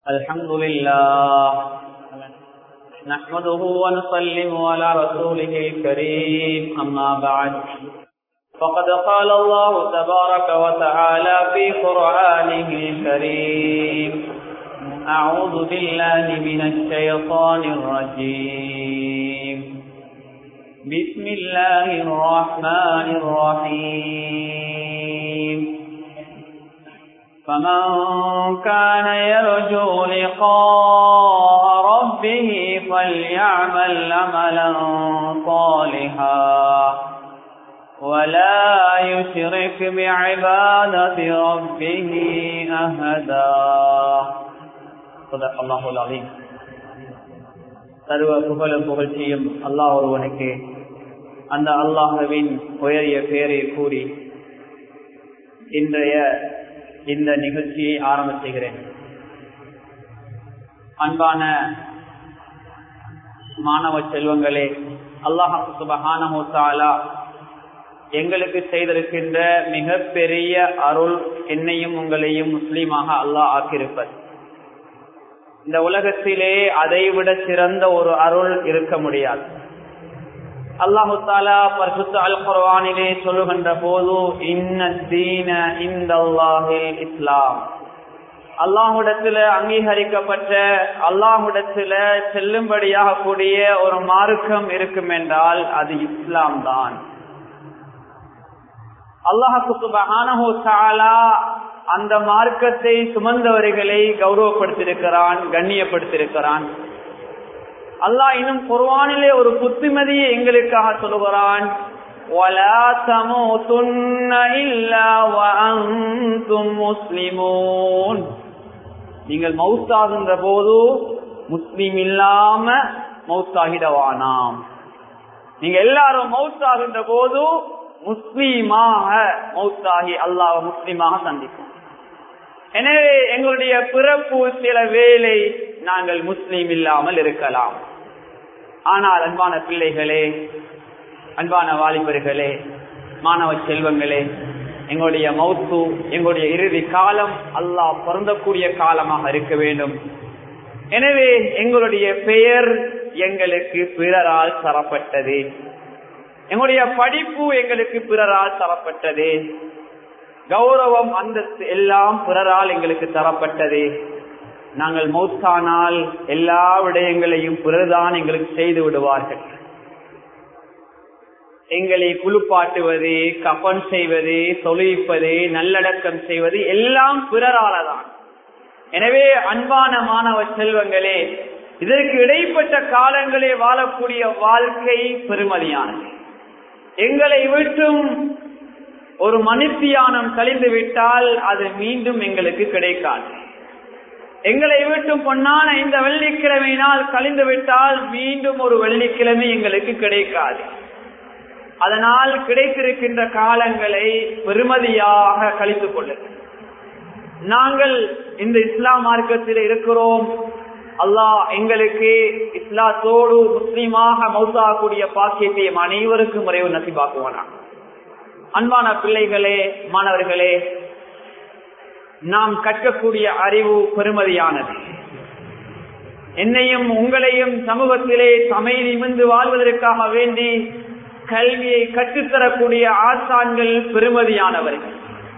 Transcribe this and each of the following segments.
الحمد لله نحمده ونسلم على رسوله الكريم أما بعد فقد قال الله تبارك وتعالى في قرآنه الكريم أعوذ بالله من الشيطان الرجيم بسم الله الرحمن الرحيم فمن كان يرجو لقاء ربه فليعمل عملا صالحا ولا يشرك بعبادة ربه أهدا صدق الله العظيم சர்வ புகழும் புகழ்ச்சியும் அல்லாஹ் ஒருவனுக்கு அந்த அல்லாஹுவின் உயரிய பெயரை கூறி இன்றைய இந்த நிகழ்ச்சியை ஆரம்ப செய்கிறேன் அன்பான மாணவ செல்வங்களே அல்லாஹு சுபஹானஹாலா எங்களுக்கு செய்திருக்கின்ற மிகப்பெரிய அருள் என்னையும் உங்களையும் முஸ்லீமாக அல்லாஹ் ஆக்கியிருப்பது இந்த உலகத்திலே அதைவிட சிறந்த ஒரு அருள் இருக்க முடியாது அல்லாஹு தாலா பரிசுத்த அல் குர்வானிலே சொல்லுகின்ற போது இன்னீன இந்த இஸ்லாம் அல்லாஹுடத்துல அங்கீகரிக்கப்பட்ட அல்லாஹுடத்துல செல்லும்படியாக கூடிய ஒரு மார்க்கம் இருக்கும் என்றால் அது இஸ்லாம் தான் அல்லாஹு அந்த மார்க்கத்தை சுமந்தவர்களை கௌரவப்படுத்திருக்கிறான் கண்ணியப்படுத்திருக்கிறான் அல்லாஹ் இன்னும் குர்வானிலே ஒரு புத்திமதியை எங்களுக்காக சொல்லுகிறான் நீங்கள் மவுத்தாகின்ற போது முஸ்லீம் இல்லாம மவுத்தாகிடவானாம் நீங்க எல்லாரும் மவுத்தாகின்ற போது முஸ்லீமாக மவுத்தாகி அல்லாஹ் முஸ்லீமாக சந்திப்போம் எனவே எங்களுடைய பிறப்பு சில வேலை நாங்கள் முஸ்லீம் இல்லாமல் இருக்கலாம் ஆனால் அன்பான பிள்ளைகளே அன்பான வாலிபர்களே மாணவ செல்வங்களே எங்களுடைய மௌத்து எங்களுடைய இறுதி காலம் அல்லாஹ் பொருந்தக்கூடிய காலமாக இருக்க வேண்டும் எனவே எங்களுடைய பெயர் எங்களுக்கு பிறரால் தரப்பட்டது எங்களுடைய படிப்பு எங்களுக்கு பிறரால் தரப்பட்டது கௌரவம் அந்தஸ்து எல்லாம் பிறரால் எங்களுக்கு தரப்பட்டது நாங்கள் மௌத்தானால் எல்லா விடயங்களையும் பிறர்தான் எங்களுக்கு செய்து விடுவார்கள் எங்களை குளிப்பாட்டுவது கப்பன் செய்வது தொழிப்பது நல்லடக்கம் செய்வது எல்லாம் பிறராலதான் எனவே அன்பான மாணவ செல்வங்களே இதற்கு இடைப்பட்ட காலங்களே வாழக்கூடிய வாழ்க்கை பெருமதியானது எங்களை விட்டும் ஒரு மனுத்தியானம் கழிந்து விட்டால் அது மீண்டும் எங்களுக்கு கிடைக்காது எங்களை விட்டும் பொன்னான இந்த வெள்ளிக்கிழமை நாள் கழிந்து விட்டால் மீண்டும் ஒரு வெள்ளிக்கிழமை எங்களுக்கு கிடைக்காது அதனால் கிடைத்திருக்கின்ற காலங்களை பெருமதியாக கழித்துக் கொள்ளுங்கள் நாங்கள் இந்த இஸ்லாம் மார்க்கத்தில் இருக்கிறோம் அல்லாஹ் எங்களுக்கு இஸ்லாத்தோடு முஸ்லீமாக மௌசாகக்கூடிய பாக்கியத்தை அனைவருக்கும் முறைவு நசிபாக்குவானா அன்பான பிள்ளைகளே மாணவர்களே நாம் கற்கக்கூடிய அறிவு பெருமதியானது என்னையும் உங்களையும் சமூகத்திலே சமை நிமிந்து வாழ்வதற்காக வேண்டி கல்வியை கற்றுத்தரக்கூடிய ஆசான்கள் பெருமதியானவர்கள்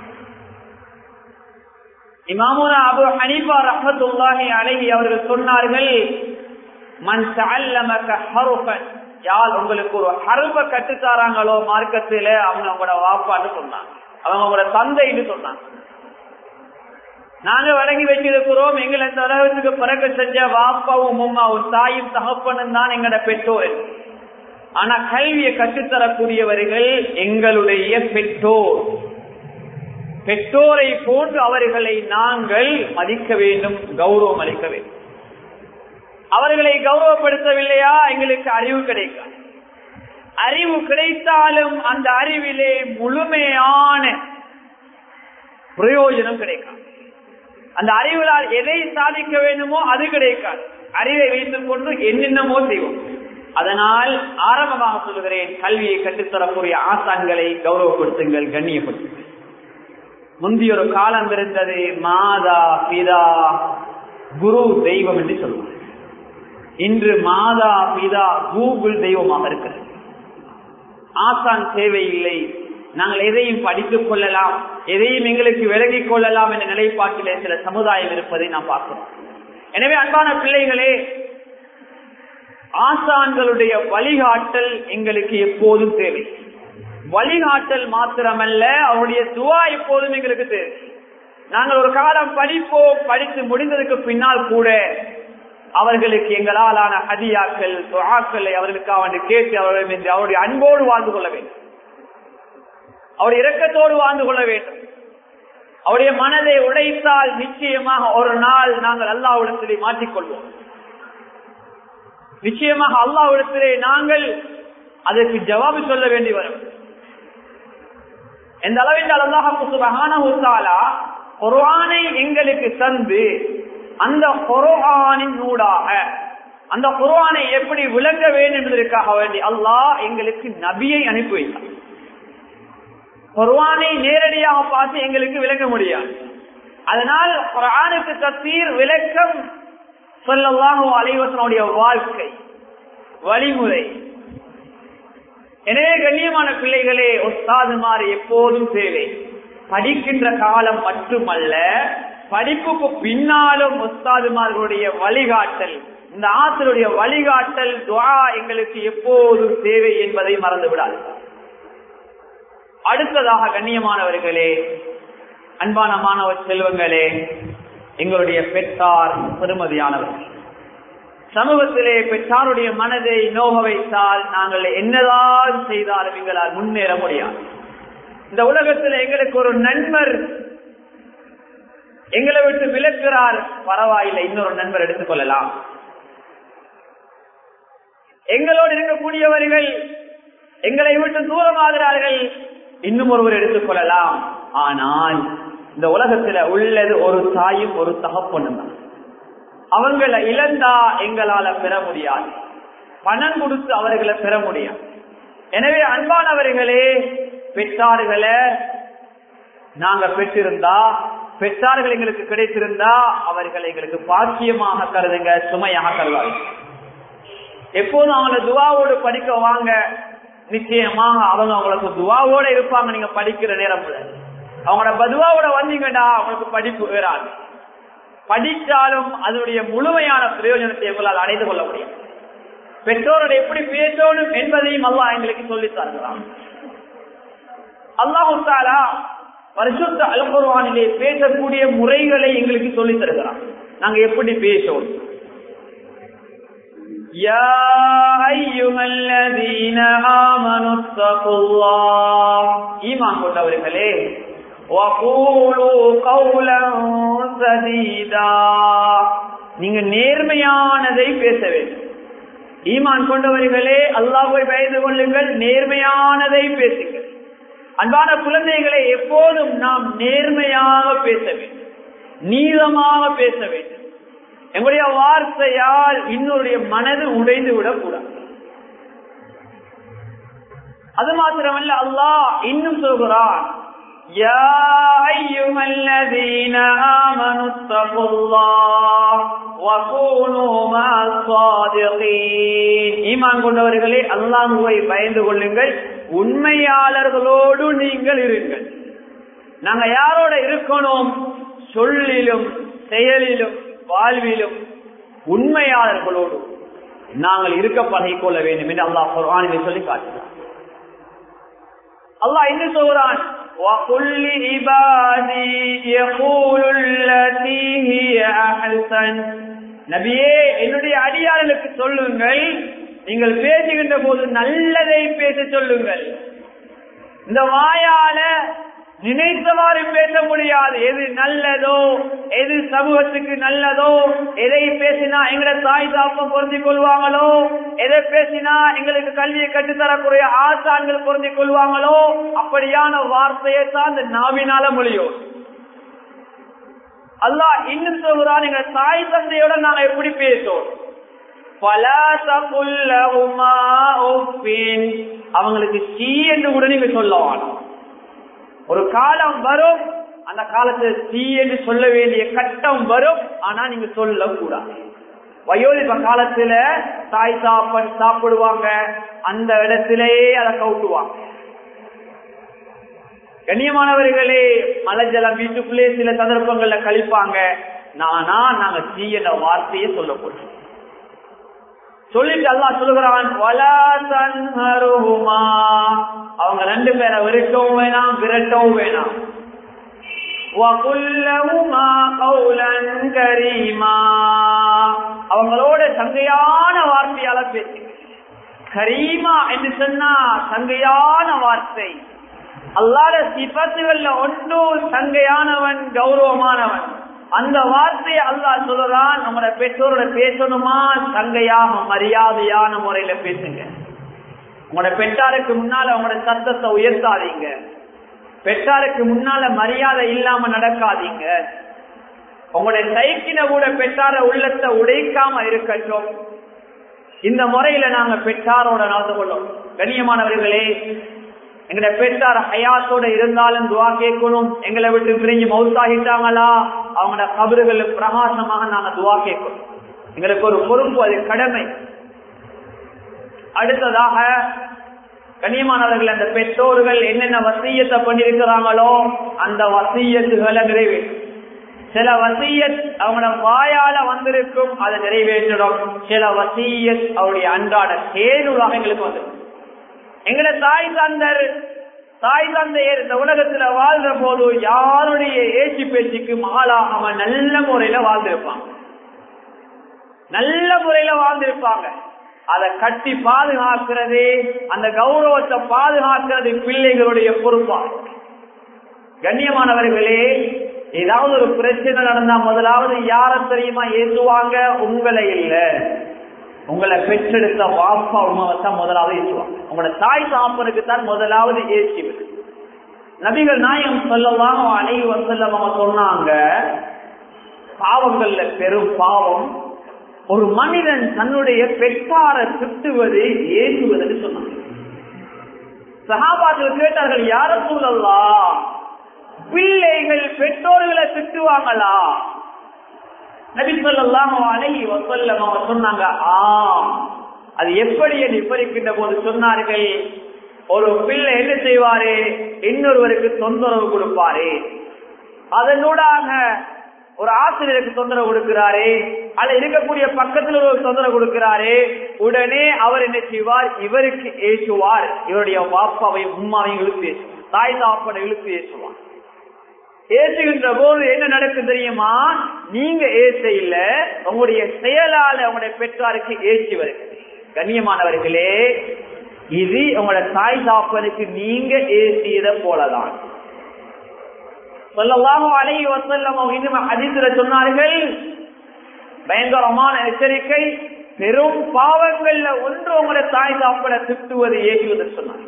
இமாமுனா அபு ஹனீஃபா ரஹமத்துல்லாஹி அழகி அவர்கள் சொன்னார்கள் மண் ஹருஃபன் யார் உங்களுக்கு ஒரு ஹருப கட்டுத்தாராங்களோ மார்க்கத்தில அவங்க அவங்களோட வாப்பான்னு சொன்னாங்க அவங்க அவங்களோட தந்தைன்னு சொன்னாங்க நாங்க வழங்கி வச்சிருக்கிறோம் எங்களை இந்த உலகத்துக்கு பிறகு செஞ்ச வாப்பாவும் உம்மாவும் தாயும் தகப்பனும் தான் எங்களோட பெற்றோர் ஆனா கல்வியை கற்றுத்தரக்கூடியவர்கள் எங்களுடைய பெற்றோர் பெற்றோரை போன்று அவர்களை நாங்கள் மதிக்க வேண்டும் கௌரவம் அளிக்க வேண்டும் அவர்களை கௌரவப்படுத்தவில்லையா எங்களுக்கு அறிவு கிடைக்கும் அறிவு கிடைத்தாலும் அந்த அறிவிலே முழுமையான பிரயோஜனம் கிடைக்கும் அந்த அறிவிலால் எதை சாதிக்க வேண்டுமோ அது கிடைக்காது அறிவை வைத்துக் கொண்டு என்னென்னமோ செய்வோம் அதனால் ஆரம்பமாக சொல்லுகிறேன் கல்வியை கற்றுத்தரக்கூடிய ஆசான்களை கௌரவப்படுத்துங்கள் கண்ணியப்படுத்துங்கள் முந்தைய ஒரு காலம் இருந்தது மாதா பிதா குரு தெய்வம் என்று சொல்லுவார் இன்று மாதா பிதா கூகுள் தெய்வமாக இருக்கிறது ஆசான் தேவையில்லை நாங்கள் எதையும் படித்துக் கொள்ளலாம் எதையும் எங்களுக்கு விலகிக் கொள்ளலாம் என்ற நிலைப்பாட்டிலே சில சமுதாயம் இருப்பதை நாம் பார்க்கிறோம் எனவே அன்பான பிள்ளைகளே ஆசான்களுடைய வழிகாட்டல் எங்களுக்கு எப்போதும் தேவை வழிகாட்டல் மாத்திரமல்ல அவருடைய துவா எப்போதும் எங்களுக்கு தேவை நாங்கள் ஒரு காலம் படிப்போம் படித்து முடிந்ததுக்கு பின்னால் கூட அவர்களுக்கு எங்களாலான ஹதியாக்கள் துவாக்களை அவர்களுக்கு அவன் கேட்டு அவர்கள் அவருடைய அன்போடு வாழ்ந்து கொள்ள வேண்டும் அவருடைய இரக்கத்தோடு வாழ்ந்து கொள்ள வேண்டும் அவருடைய மனதை உடைத்தால் நிச்சயமாக ஒரு நாள் நாங்கள் அல்லாவிடத்திலே மாற்றிக்கொள்வோம் நிச்சயமாக அல்லாவிடத்திலே நாங்கள் அதற்கு ஜவாபு சொல்ல வேண்டி வரும் எந்த அளவில் அல்லாஹாலா குர்ஆனை எங்களுக்கு தந்து அந்த குர்ஆனின் நூடாக அந்த குர்ஆனை எப்படி விளங்க வேண்டும் என்பதற்காக வேண்டி அல்லாஹ் எங்களுக்கு நபியை அனுப்பி வைத்தார் குர்ஆனை நேரடியாக பார்த்து எங்களுக்கு விளங்க முடியாது அதனால் குர்ஆனுக்கு தத்தீர் விளக்கம் சொல்லல்லாஹு அலைவசனுடைய வாழ்க்கை வழிமுறை எனவே கண்ணியமான பிள்ளைகளே ஒஸ்தாதுமாறு எப்போதும் தேவை படிக்கின்ற காலம் மட்டுமல்ல படிப்புக்கு பின்னாலும் ஒஸ்தாதுமார்களுடைய வழிகாட்டல் இந்த ஆசிரியருடைய வழிகாட்டல் துவா எங்களுக்கு எப்போதும் தேவை என்பதை மறந்து விடாது அடுத்ததாக கண்ணியமானவர்களே அன்பான மாணவ செல்வங்களே எங்களுடைய பெற்றார் பெருமதியானவர்கள் சமூகத்திலே பெற்றாருடைய மனதை நோக வைத்தால் நாங்கள் என்னதான் செய்தாலும் எங்களால் முன்னேற முடியாது இந்த உலகத்தில் எங்களுக்கு ஒரு நண்பர் எங்களை விட்டு விளக்குறார் பரவாயில்லை இன்னொரு நண்பர் எடுத்துக்கொள்ளலாம் எங்களோடு இருக்கக்கூடியவர்கள் எங்களை விட்டு தூரமாகிறார்கள் இன்னும் ஒருவர் எடுத்துக்கொள்ளலாம் ஆனால் இந்த உலகத்துல உள்ளது ஒரு தாயும் ஒரு தகப்பொண்ணும் தான் அவங்களை இழந்தா எங்களால பெற முடியாது பணம் கொடுத்து அவர்களை பெற முடியாது எனவே அன்பானவர்களே பெற்றார்களை நாங்க பெற்றிருந்தா பெற்றார்கள் எங்களுக்கு கிடைத்திருந்தா அவர்களை எங்களுக்கு பாக்கியமாக கருதுங்க சுமையாக கருவாங்க எப்போதும் அவங்களை துவாவோடு படிக்க வாங்க நிச்சயமாக அவங்க அவங்களுக்கு துவாவோட இருப்பாங்க நீங்க படிக்கிற நேரம் அவங்களோட பதுவாவோட வந்தீங்கன்னா அவங்களுக்கு படிப்பு வேறாது படித்தாலும் அதனுடைய முழுமையான பிரயோஜனத்தை உங்களால் அடைந்து கொள்ள முடியும் பெற்றோரோட எப்படி பேசணும் என்பதையும் அல்லா எங்களுக்கு சொல்லி தருகிறான் அல்லாஹு தாலா வருஷத்த அல்குர்வானிலே பேசக்கூடிய முறைகளை எங்களுக்கு சொல்லி தருகிறான் நாங்க எப்படி பேசணும் يا أيها الذين آمنوا اتقوا الله ஈமான் கொண்டவர்களே وقولوا قولا سديدا நீங்க நேர்மையானதை பேச வேண்டும் ஈமான் கொண்டவர்களே அல்லாஹ்வை பயந்து கொள்ளுங்கள் நேர்மையானதை பேசுங்கள் அன்பான குழந்தைகளை எப்போதும் நாம் நேர்மையாக பேச வேண்டும் நீளமாக பேச வேண்டும் எங்களுடைய வார்த்தையால் இன்னொருடைய மனது உடைந்து விடக்கூடாது அது மாத்திரமல்ல அல்லாஹ் இன்னும் சொல்கிறான் يا أيها الذين آمنوا اتقوا الله وكونوا مع الصادقين ஈமான் கொண்டவர்களே அல்லாஹுவை பயந்து கொள்ளுங்கள் உண்மையாளர்களோடு நீங்கள் இருங்கள் நாங்க யாரோட இருக்கணும் சொல்லிலும் செயலிலும் வாழ்விலும் உண்மையாளர்களோடு நாங்கள் இருக்க பழகிக் கொள்ள வேண்டும் என்று அல்லாஹ் குர்ஆனிலே சொல்லி காட்டுகிறார் அல்லாஹ் என்ன சொல்கிறான் وَقُلِّ عِبَادِي يَقُولُ الَّتِي هِيَ أَحْسَنُ நபியே என்னுடைய அடியார்களுக்கு சொல்லுங்கள் நீங்கள் பேசுகின்ற போது நல்லதை பேச சொல்லுங்கள் இந்த வாயால நினைத்தவாறு பேச முடியாது எது நல்லதோ எது சமூகத்துக்கு நல்லதோ எதை பேசினா எங்களை தாய் தாப்பம் பொருந்திக் கொள்வாங்களோ எதை பேசினா எங்களுக்கு கல்வியை கற்றுத்தரக்கூடிய ஆசான்கள் பொருந்திக் கொள்வாங்களோ அப்படியான வார்த்தையை தான் இந்த நாவினால முடியும் அல்லாஹ் இன்னும் சொல்கிறான் எங்க தாய் தந்தையோட நாங்க எப்படி பேசுவோம் அவங்களுக்கு சீ என்று கூட நீங்க சொல்லவானோம் ஒரு காலம் வரும் அந்த காலத்துல தீ என்று சொல்ல வேண்டிய கட்டம் வரும் ஆனா நீங்க சொல்லக்கூடாது வயோதிப காலத்துல தாய் சாப்பன் சாப்பிடுவாங்க அந்த இடத்திலேயே அதை கவுட்டுவாங்க கண்ணியமானவர்களே மலை ஜலம் வீட்டுக்குள்ளே சில சந்தர்ப்பங்கள்ல கழிப்பாங்க நானா நாங்க தீ என்ற வார்த்தையை சொல்லக்கூடாது சொல்லிட்டு அல்லா சொல்லுகிறான் அவங்க ரெண்டு பேரை விரட்டவும் வேணாம் விரட்டவும் வேணாம் அவங்களோட சங்கையான வார்த்தையால பேசு கரீமா என்று சொன்னா சங்கையான வார்த்தை அல்லாத சிபத்துகள்ல ஒன்றும் சங்கையானவன் கௌரவமானவன் அந்த வார்த்தையை அல்லாஹ் சொல்றான் நம்மளோட பெற்றோரோட பேசணுமா சங்கையாக மரியாதையான முறையில பேசுங்க உங்களோட பெற்றாருக்கு முன்னால உங்களோட சத்தத்தை உயர்த்தாதீங்க பெற்றாருக்கு முன்னால மரியாதை இல்லாம நடக்காதீங்க உங்களுடைய சைக்கின கூட பெற்றார உள்ளத்தை உடைக்காம இருக்கட்டும் இந்த முறையில நாங்க பெற்றாரோட நடந்து கொள்ளும் கண்ணியமானவர்களே எங்கட பெற்றார் ஹயாத்தோட இருந்தாலும் துவா கேட்கணும் எங்களை விட்டு பிரிஞ்சு மவுத்தாகிட்டாங்களா அவங்களோட கபறுகள் பிரகாசமாக நாங்க துவா கேட்கணும் எங்களுக்கு ஒரு பொறுப்பு அது கடமை அடுத்ததாக கண்ணியமானவர்கள் அந்த பெற்றோர்கள் என்னென்ன வசியத்தை பண்ணிருக்கிறாங்களோ அந்த வசியத்துகளை நிறைவேற்றும் சில வசியத் அவங்களோட வாயால வந்திருக்கும் அதை நிறைவேற்றணும் சில வசியத் அவருடைய அன்றாட தேர்வுலாக எங்களுக்கு வந்திருக்கும் எங்களை தாய் தந்தர் தாய் தந்தையர் இந்த உலகத்துல வாழ்ற போது யாருடைய ஏசி பேச்சுக்கு மாலாகாம நல்ல முறையில வாழ்ந்திருப்பாங்க நல்ல முறையில வாழ்ந்திருப்பாங்க அதை கட்டி பாதுகாக்கிறது அந்த கௌரவத்தை பாதுகாக்கிறது பிள்ளைகளுடைய பொறுப்பா கண்ணியமானவர்களே ஏதாவது ஒரு பிரச்சனை நடந்தா முதலாவது யார தெரியுமா ஏசுவாங்க உங்களை இல்ல உங்களை பெற்றெடுத்த வாப்பா உமாவத்தான் முதலாவது ஏசுவாங்க உங்களோட தாய் சாப்பனுக்கு தான் முதலாவது ஏசி நபிகள் நாயம் சொல்லலாம் அணை வசல்லம் அவங்க சொன்னாங்க பாவங்கள்ல பெரும் பாவம் ஒரு மனிதன் தன்னுடைய பெற்றார திட்டுவது ஏசுவதுன்னு சொன்னாங்க சகாபாத்தில் கேட்டார்கள் யார சூழல்லா பிள்ளைகள் பெற்றோர்களை திட்டுவாங்களா நபி சொல்லாம அழகி வசல்லம் அவங்க சொன்னாங்க ஆம் அது எப்படி என்று விவரிக்கின்ற போது சொன்னார்கள் ஒரு பிள்ளை என்ன செய்வாரு இன்னொருவருக்கு தொந்தரவு கொடுப்பாரு அதனூடாக ஒரு ஆசிரியருக்கு தொந்தரவு கொடுக்கிறாரு அல்ல இருக்கக்கூடிய பக்கத்தில் ஒரு தொந்தரவு கொடுக்கிறாரு உடனே அவர் என்ன செய்வார் இவருக்கு ஏசுவார் இவருடைய பாப்பாவை உம்மாவையும் இழுத்து ஏசுவார் தாய் தாப்பனை இழுத்து ஏசுவார் ஏசுகின்ற போது என்ன நடக்கும் தெரியுமா நீங்க ஏச இல்ல உங்களுடைய செயலால உங்களுடைய பெற்றாருக்கு ஏசி வருகிறது கண்ணியமானவர்களே இது உங்களோட தாய் தாப்பனுக்கு நீங்க ஏசியத போலதான் சொல்லலாம் அலை வசல்லம் இன்னும் அதிர்ல சொன்னார்கள் பயங்கரமான எச்சரிக்கை பெரும் பாவங்கள்ல ஒன்று உங்களை தாய் தாப்பட திட்டுவது ஏசுவது சொன்னார்கள்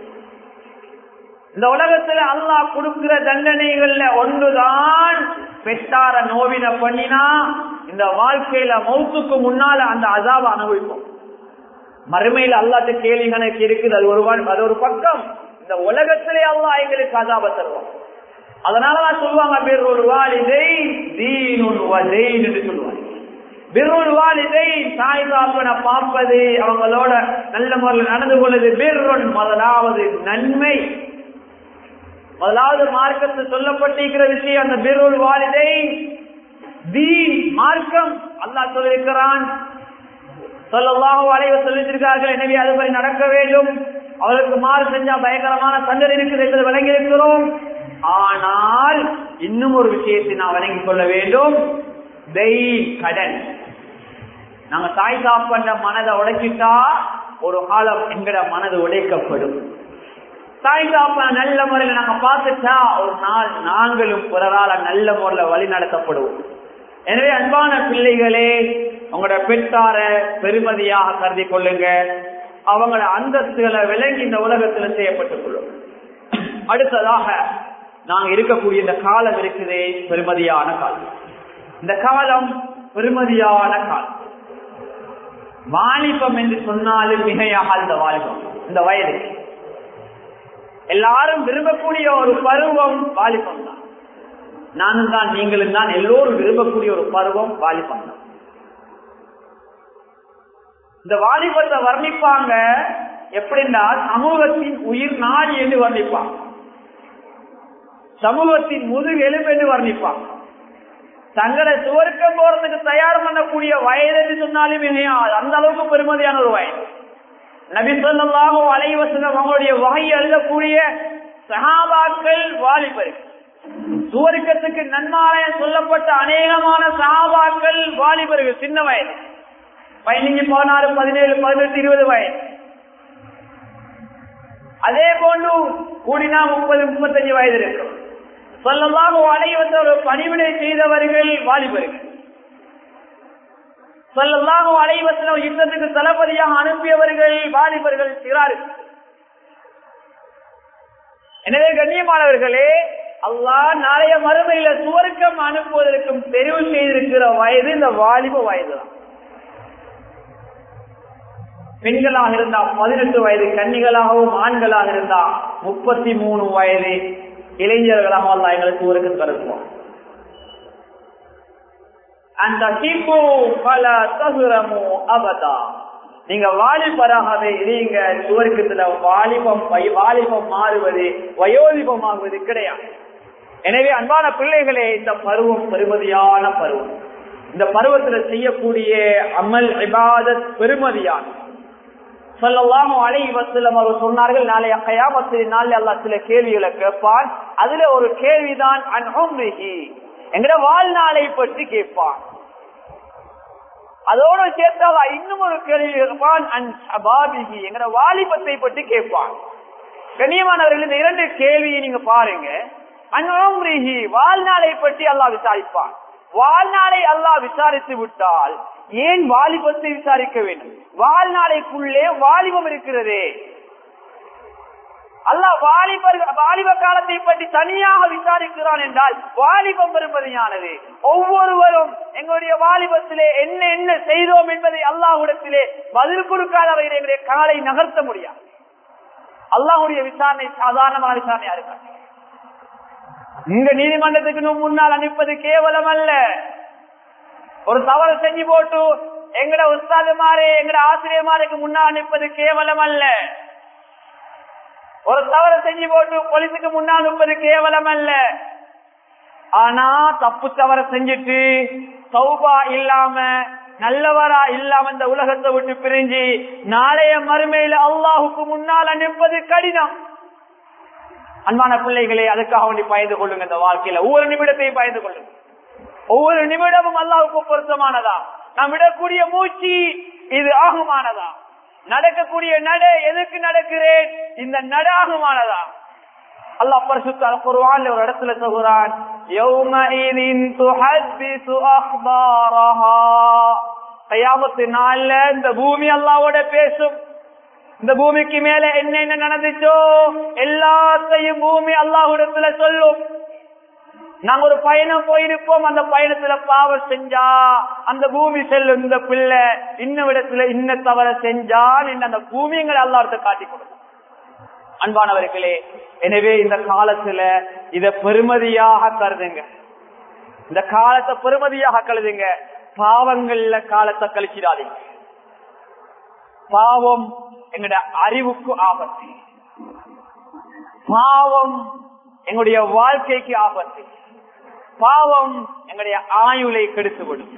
இந்த உலகத்துல அல்லாஹ் கொடுக்கிற தண்டனைகள்ல ஒன்றுதான் பெற்றார நோவின பண்ணினா இந்த வாழ்க்கையில மௌத்துக்கு முன்னால அந்த அசாப அனுபவிப்போம் மறுமையில அல்லாத கேள்வி கணக்கு இருக்குது அது ஒரு அது ஒரு பக்கம் இந்த உலகத்திலே அல்லாஹ் எங்களுக்கு அசாப தருவோம் அதனாலதான் சொல்லுவாங்க பிறொரு வாலிதை தீனுன் வதைன் என்று சொல்லுவாங்க பிறொரு வாலிதை தாய் தாப்பனை பார்ப்பது அவங்களோட நல்ல முறையில் நடந்து கொள்வது பிறொன் முதலாவது நன்மை முதலாவது மார்க்கத்து சொல்லப்பட்டிருக்கிற விஷயம் அந்த பிறொரு வாலிதை தீன் மார்க்கம் அல்லாஹ் சொல்லியிருக்கிறான் சொல்லலாக அலைவ சொல்லியிருக்கிறார்கள் எனவே அது மாதிரி நடக்க வேண்டும் அவர்களுக்கு மாறு செஞ்சா பயங்கரமான தண்டனை இருக்குது என்பதை விளங்கி இருக்கிறோம் ஆனால் இன்னும் ஒரு விஷயத்தை நான் வழங்கிக் கொள்ள வேண்டும் கடன் நாங்க தாய் சாப்பிட்ட மனதை உடைச்சிட்டா ஒரு காலம் எங்கட மனது உடைக்கப்படும் தாய் சாப்ப நல்ல முறையில் நாங்க பார்த்துட்டா ஒரு நாள் நாங்களும் பிறரால நல்ல முறையில் வழி நடத்தப்படுவோம் எனவே அன்பான பிள்ளைகளே உங்களோட பெற்றார பெருமதியாக கருதி கொள்ளுங்க அவங்களோட அந்தஸ்துகளை விளங்கி இந்த உலகத்துல செய்யப்பட்டுக் கொள்ளும் அடுத்ததாக நாங்க இருக்கக்கூடிய இந்த காலம் இருக்குதே பெருமதியான காலம் இந்த காலம் பெருமதியான காலம் வாலிபம் என்று சொன்னாலும் மிகையாக இந்த வாலிபம் இந்த வயது எல்லாரும் விரும்பக்கூடிய ஒரு பருவம் வாலிபம் தான் நானும் தான் நீங்களும் தான் எல்லோரும் விரும்பக்கூடிய ஒரு பருவம் வாலிபம் இந்த வாலிபத்தை வர்ணிப்பாங்க எப்படின்னா சமூகத்தின் உயிர் நாடி என்று வர்ணிப்பாங்க சமூகத்தின் முதுகெலும்பு என்று வர்ணிப்பாங்க தங்களை சுவர்க்கம் போறதுக்கு தயார் பண்ணக்கூடிய வயது என்று சொன்னாலும் மிகையாது அந்த அளவுக்கு பெருமதியான ஒரு வயது நபி சொல்லாஹோ அலைவசனம் அவங்களுடைய வகை எழுதக்கூடிய சகாபாக்கள் வாலிபர்கள் சுவர்க்கத்துக்கு நன்மாலயம் சொல்லப்பட்ட அநேகமான சகாபாக்கள் வாலிபர்கள் சின்ன வயது பதினஞ்சு பதினாறு பதினேழு பதினெட்டு இருபது வயது அதே போன்று கூடினா முப்பது முப்பத்தஞ்சு வயது இருக்கும் சொல்லலாம் அனைவந்த ஒரு பணிவிடை செய்தவர்கள் வாலிபர்கள் சொல்லலாம் அனைவசனம் யுத்தத்துக்கு தளபதியாக அனுப்பியவர்கள் வாலிபர்கள் சிறார்கள் எனவே கண்ணியமானவர்களே அல்லா நாளைய மறுமையில சுவர்க்கம் அனுப்புவதற்கும் தெரிவு செய்திருக்கிற வயது இந்த வாலிப வயது தான் பெண்களாக இருந்தா பதினெட்டு வயது கன்னிகளாகவும் ஆண்களாக இருந்தா முப்பத்தி மூணு வயது இளைஞர்களாக அல்லா எங்களுக்கு ஊருக்கு கருத்துவோம் அந்த கிப்பு பல தகுரமோ அபதா நீங்க வாலிபராகவே இருங்க சுவர்க்கத்துல வாலிபம் வாலிபம் மாறுவது வயோதிபமாகுவது கிடையாது எனவே அன்பான பிள்ளைகளே இந்த பருவம் பெருமதியான பருவம் இந்த பருவத்துல செய்யக்கூடிய அமல் இபாதத் பெருமதியான சொல்லலாம் அலை வசலம் அவர் சொன்னார்கள் நாளை கயாமத்து நாள் அல்லா சில கேள்விகளை கேட்பான் அதுல ஒரு கேள்விதான் என்கிற வாழ்நாளை பற்றி கேட்பான் அதோடு சேர்த்தா இன்னும் ஒரு கேள்வி கேட்பான் என்கிற வாலிபத்தை பற்றி கேட்பான் கண்ணியமானவர்கள் இந்த இரண்டு கேள்வியை நீங்க பாருங்க அன்ஹி வாழ்நாளை பற்றி அல்லாஹ் விசாரிப்பான் வாழ்நாளை அல்லாஹ் விசாரித்து விட்டால் ஏன் வாலிபத்தை விசாரிக்க வேண்டும் வாழ்நாளைக்குள்ளே வாலிபம் இருக்கிறதே அல்லாஹ் வாலிபர் வாலிப காலத்தை பற்றி தனியாக விசாரிக்கிறான் என்றால் வாலிபம் பெருமதியானது ஒவ்வொருவரும் எங்களுடைய வாலிபத்திலே என்ன என்ன செய்தோம் என்பதை அல்லாஹுடத்திலே பதில் கொடுக்காதவரை எங்களுடைய காலை நகர்த்த முடியாது அல்லாஹுடைய விசாரணை சாதாரணமான விசாரணையா இருக்காது இங்க நீதிமன்றத்துக்கு முன்னால் அனுப்பது கேவலம் அல்ல ஒரு தவறு செஞ்சு போட்டு எங்கட உஸ்தாதுமாரே எங்கட ஆசிரியர்மாருக்கு முன்னால் அனுப்பது கேவலம் அல்ல ஒரு தவறு செஞ்சு போட்டு போலீஸுக்கு முன்னால் அனுப்பது கேவலம் அல்ல ஆனா தப்பு தவற செஞ்சுட்டு சௌபா இல்லாம நல்லவரா இல்லாம இந்த உலகத்தை விட்டு பிரிஞ்சு நாளைய மறுமையில அல்லாஹுக்கு முன்னால் அனுப்பது கடினம் அன்பான பிள்ளைகளே அதுக்காக வேண்டி பயந்து கொள்ளுங்க இந்த வாழ்க்கையில ஒவ்வொரு நிமிடத்தையும் பயந்து கொள்ளுங்க ஒவ்வொரு நிமிடமும் அல்லாவுக்கு பொருத்தமானதா நாம் விடக்கூடிய மூச்சு இது ஆகுமானதா நடக்கக்கூடிய நட எதுக்கு நடக்கிறேன் இந்த நட ஆகுமானதா அல்லாஹ் பரிசுத்த குர்ஆன்ல ஒரு இடத்துல சொல்றான் யௌமஇதின் துஹத்திசு அக்பாரஹா கயாமத்து நாள்ல இந்த பூமி அல்லாஹ்வோட பேசும் இந்த பூமிக்கு மேல என்ன என்ன நடந்துச்சோ எல்லாத்தையும் பூமி அல்லாஹ்விடத்துல சொல்லும் நாங்க ஒரு பயணம் போயிருப்போம் அந்த பயணத்துல பாவம் செஞ்சா அந்த பூமி செல்லும் இந்த பிள்ளை இன்ன இடத்துல இன்ன தவற செஞ்சான் என்று அந்த பூமிங்களை அல்லாஹ்ட்ட காட்டி கொடுக்கும் அன்பானவர்களே எனவே இந்த காலத்துல இத பெருமதியாக கருதுங்க இந்த காலத்தை பெருமதியாக கருதுங்க பாவங்கள்ல காலத்தை கழிச்சிடாதீங்க பாவம் எங்களுடைய அறிவுக்கு ஆபத்து பாவம் எங்களுடைய வாழ்க்கைக்கு ஆபத்து பாவம் எங்களுடைய ஆயுளை கெடுத்துவிடும்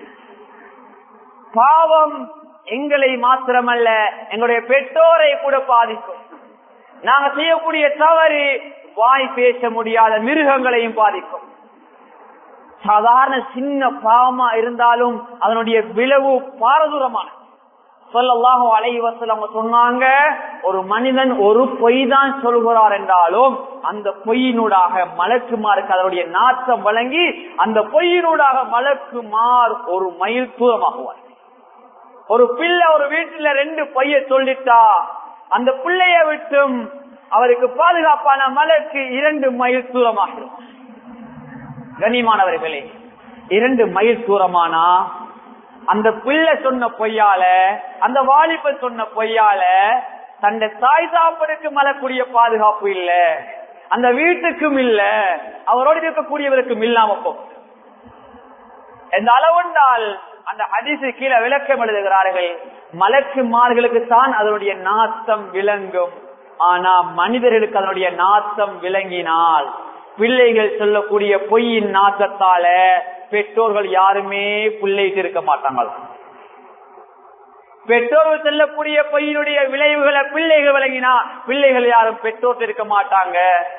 பாவம் எங்களை மாத்திரமல்ல எங்களுடைய பெற்றோரை கூட பாதிக்கும் நாங்க செய்யக்கூடிய தவறு வாய் பேச முடியாத மிருகங்களையும் பாதிக்கும் சாதாரண சின்ன பாவமா இருந்தாலும் அதனுடைய விளைவு பாரதூரமான சொல்லல்லாஹோ அலைவசல் சொன்னாங்க ஒரு மனிதன் ஒரு பொய் தான் சொல்கிறார் என்றாலும் அந்த பொய்யினூடாக மலக்குமாருக்கு அதனுடைய நாற்றம் வழங்கி அந்த பொய்யினூடாக மலக்குமார் ஒரு மைல் தூரமாகுவார் ஒரு பிள்ளை ஒரு வீட்டுல ரெண்டு பொய்ய சொல்லிட்டா அந்த பிள்ளைய விட்டும் அவருக்கு பாதுகாப்பான மலக்கு இரண்டு மைல் தூரமாகும் கனிமானவர்களே இரண்டு மைல் தூரமானா அந்த பிள்ளை சொன்ன பொய்யால அந்த வாலிபன் சொன்ன பொய்யால தன்னை தாய் சாப்பிடுக்கு மலக்கூடிய பாதுகாப்பு இல்ல அந்த வீட்டுக்கும் இல்ல அவரோடு இருக்கக்கூடியவருக்கும் இல்லாம போகும் எந்த அளவுண்டால் அந்த ஹதீசு கீழே விளக்கம் எழுதுகிறார்கள் மலக்குமார்களுக்கு தான் அதனுடைய நாத்தம் விளங்கும் ஆனா மனிதர்களுக்கு அதனுடைய நாத்தம் விளங்கினால் பிள்ளைகள் சொல்லக்கூடிய பொய்யின் நாத்தத்தால பெற்றோர்கள் யாருமே பிள்ளைக்கு இருக்க மாட்டாங்க பெற்றோர்கள் செல்லக்கூடிய பொய்யினுடைய விளைவுகளை பிள்ளைகள் விளங்கினா பிள்ளைகள் யாரும் பெற்றோர் இருக்க மாட்டாங்க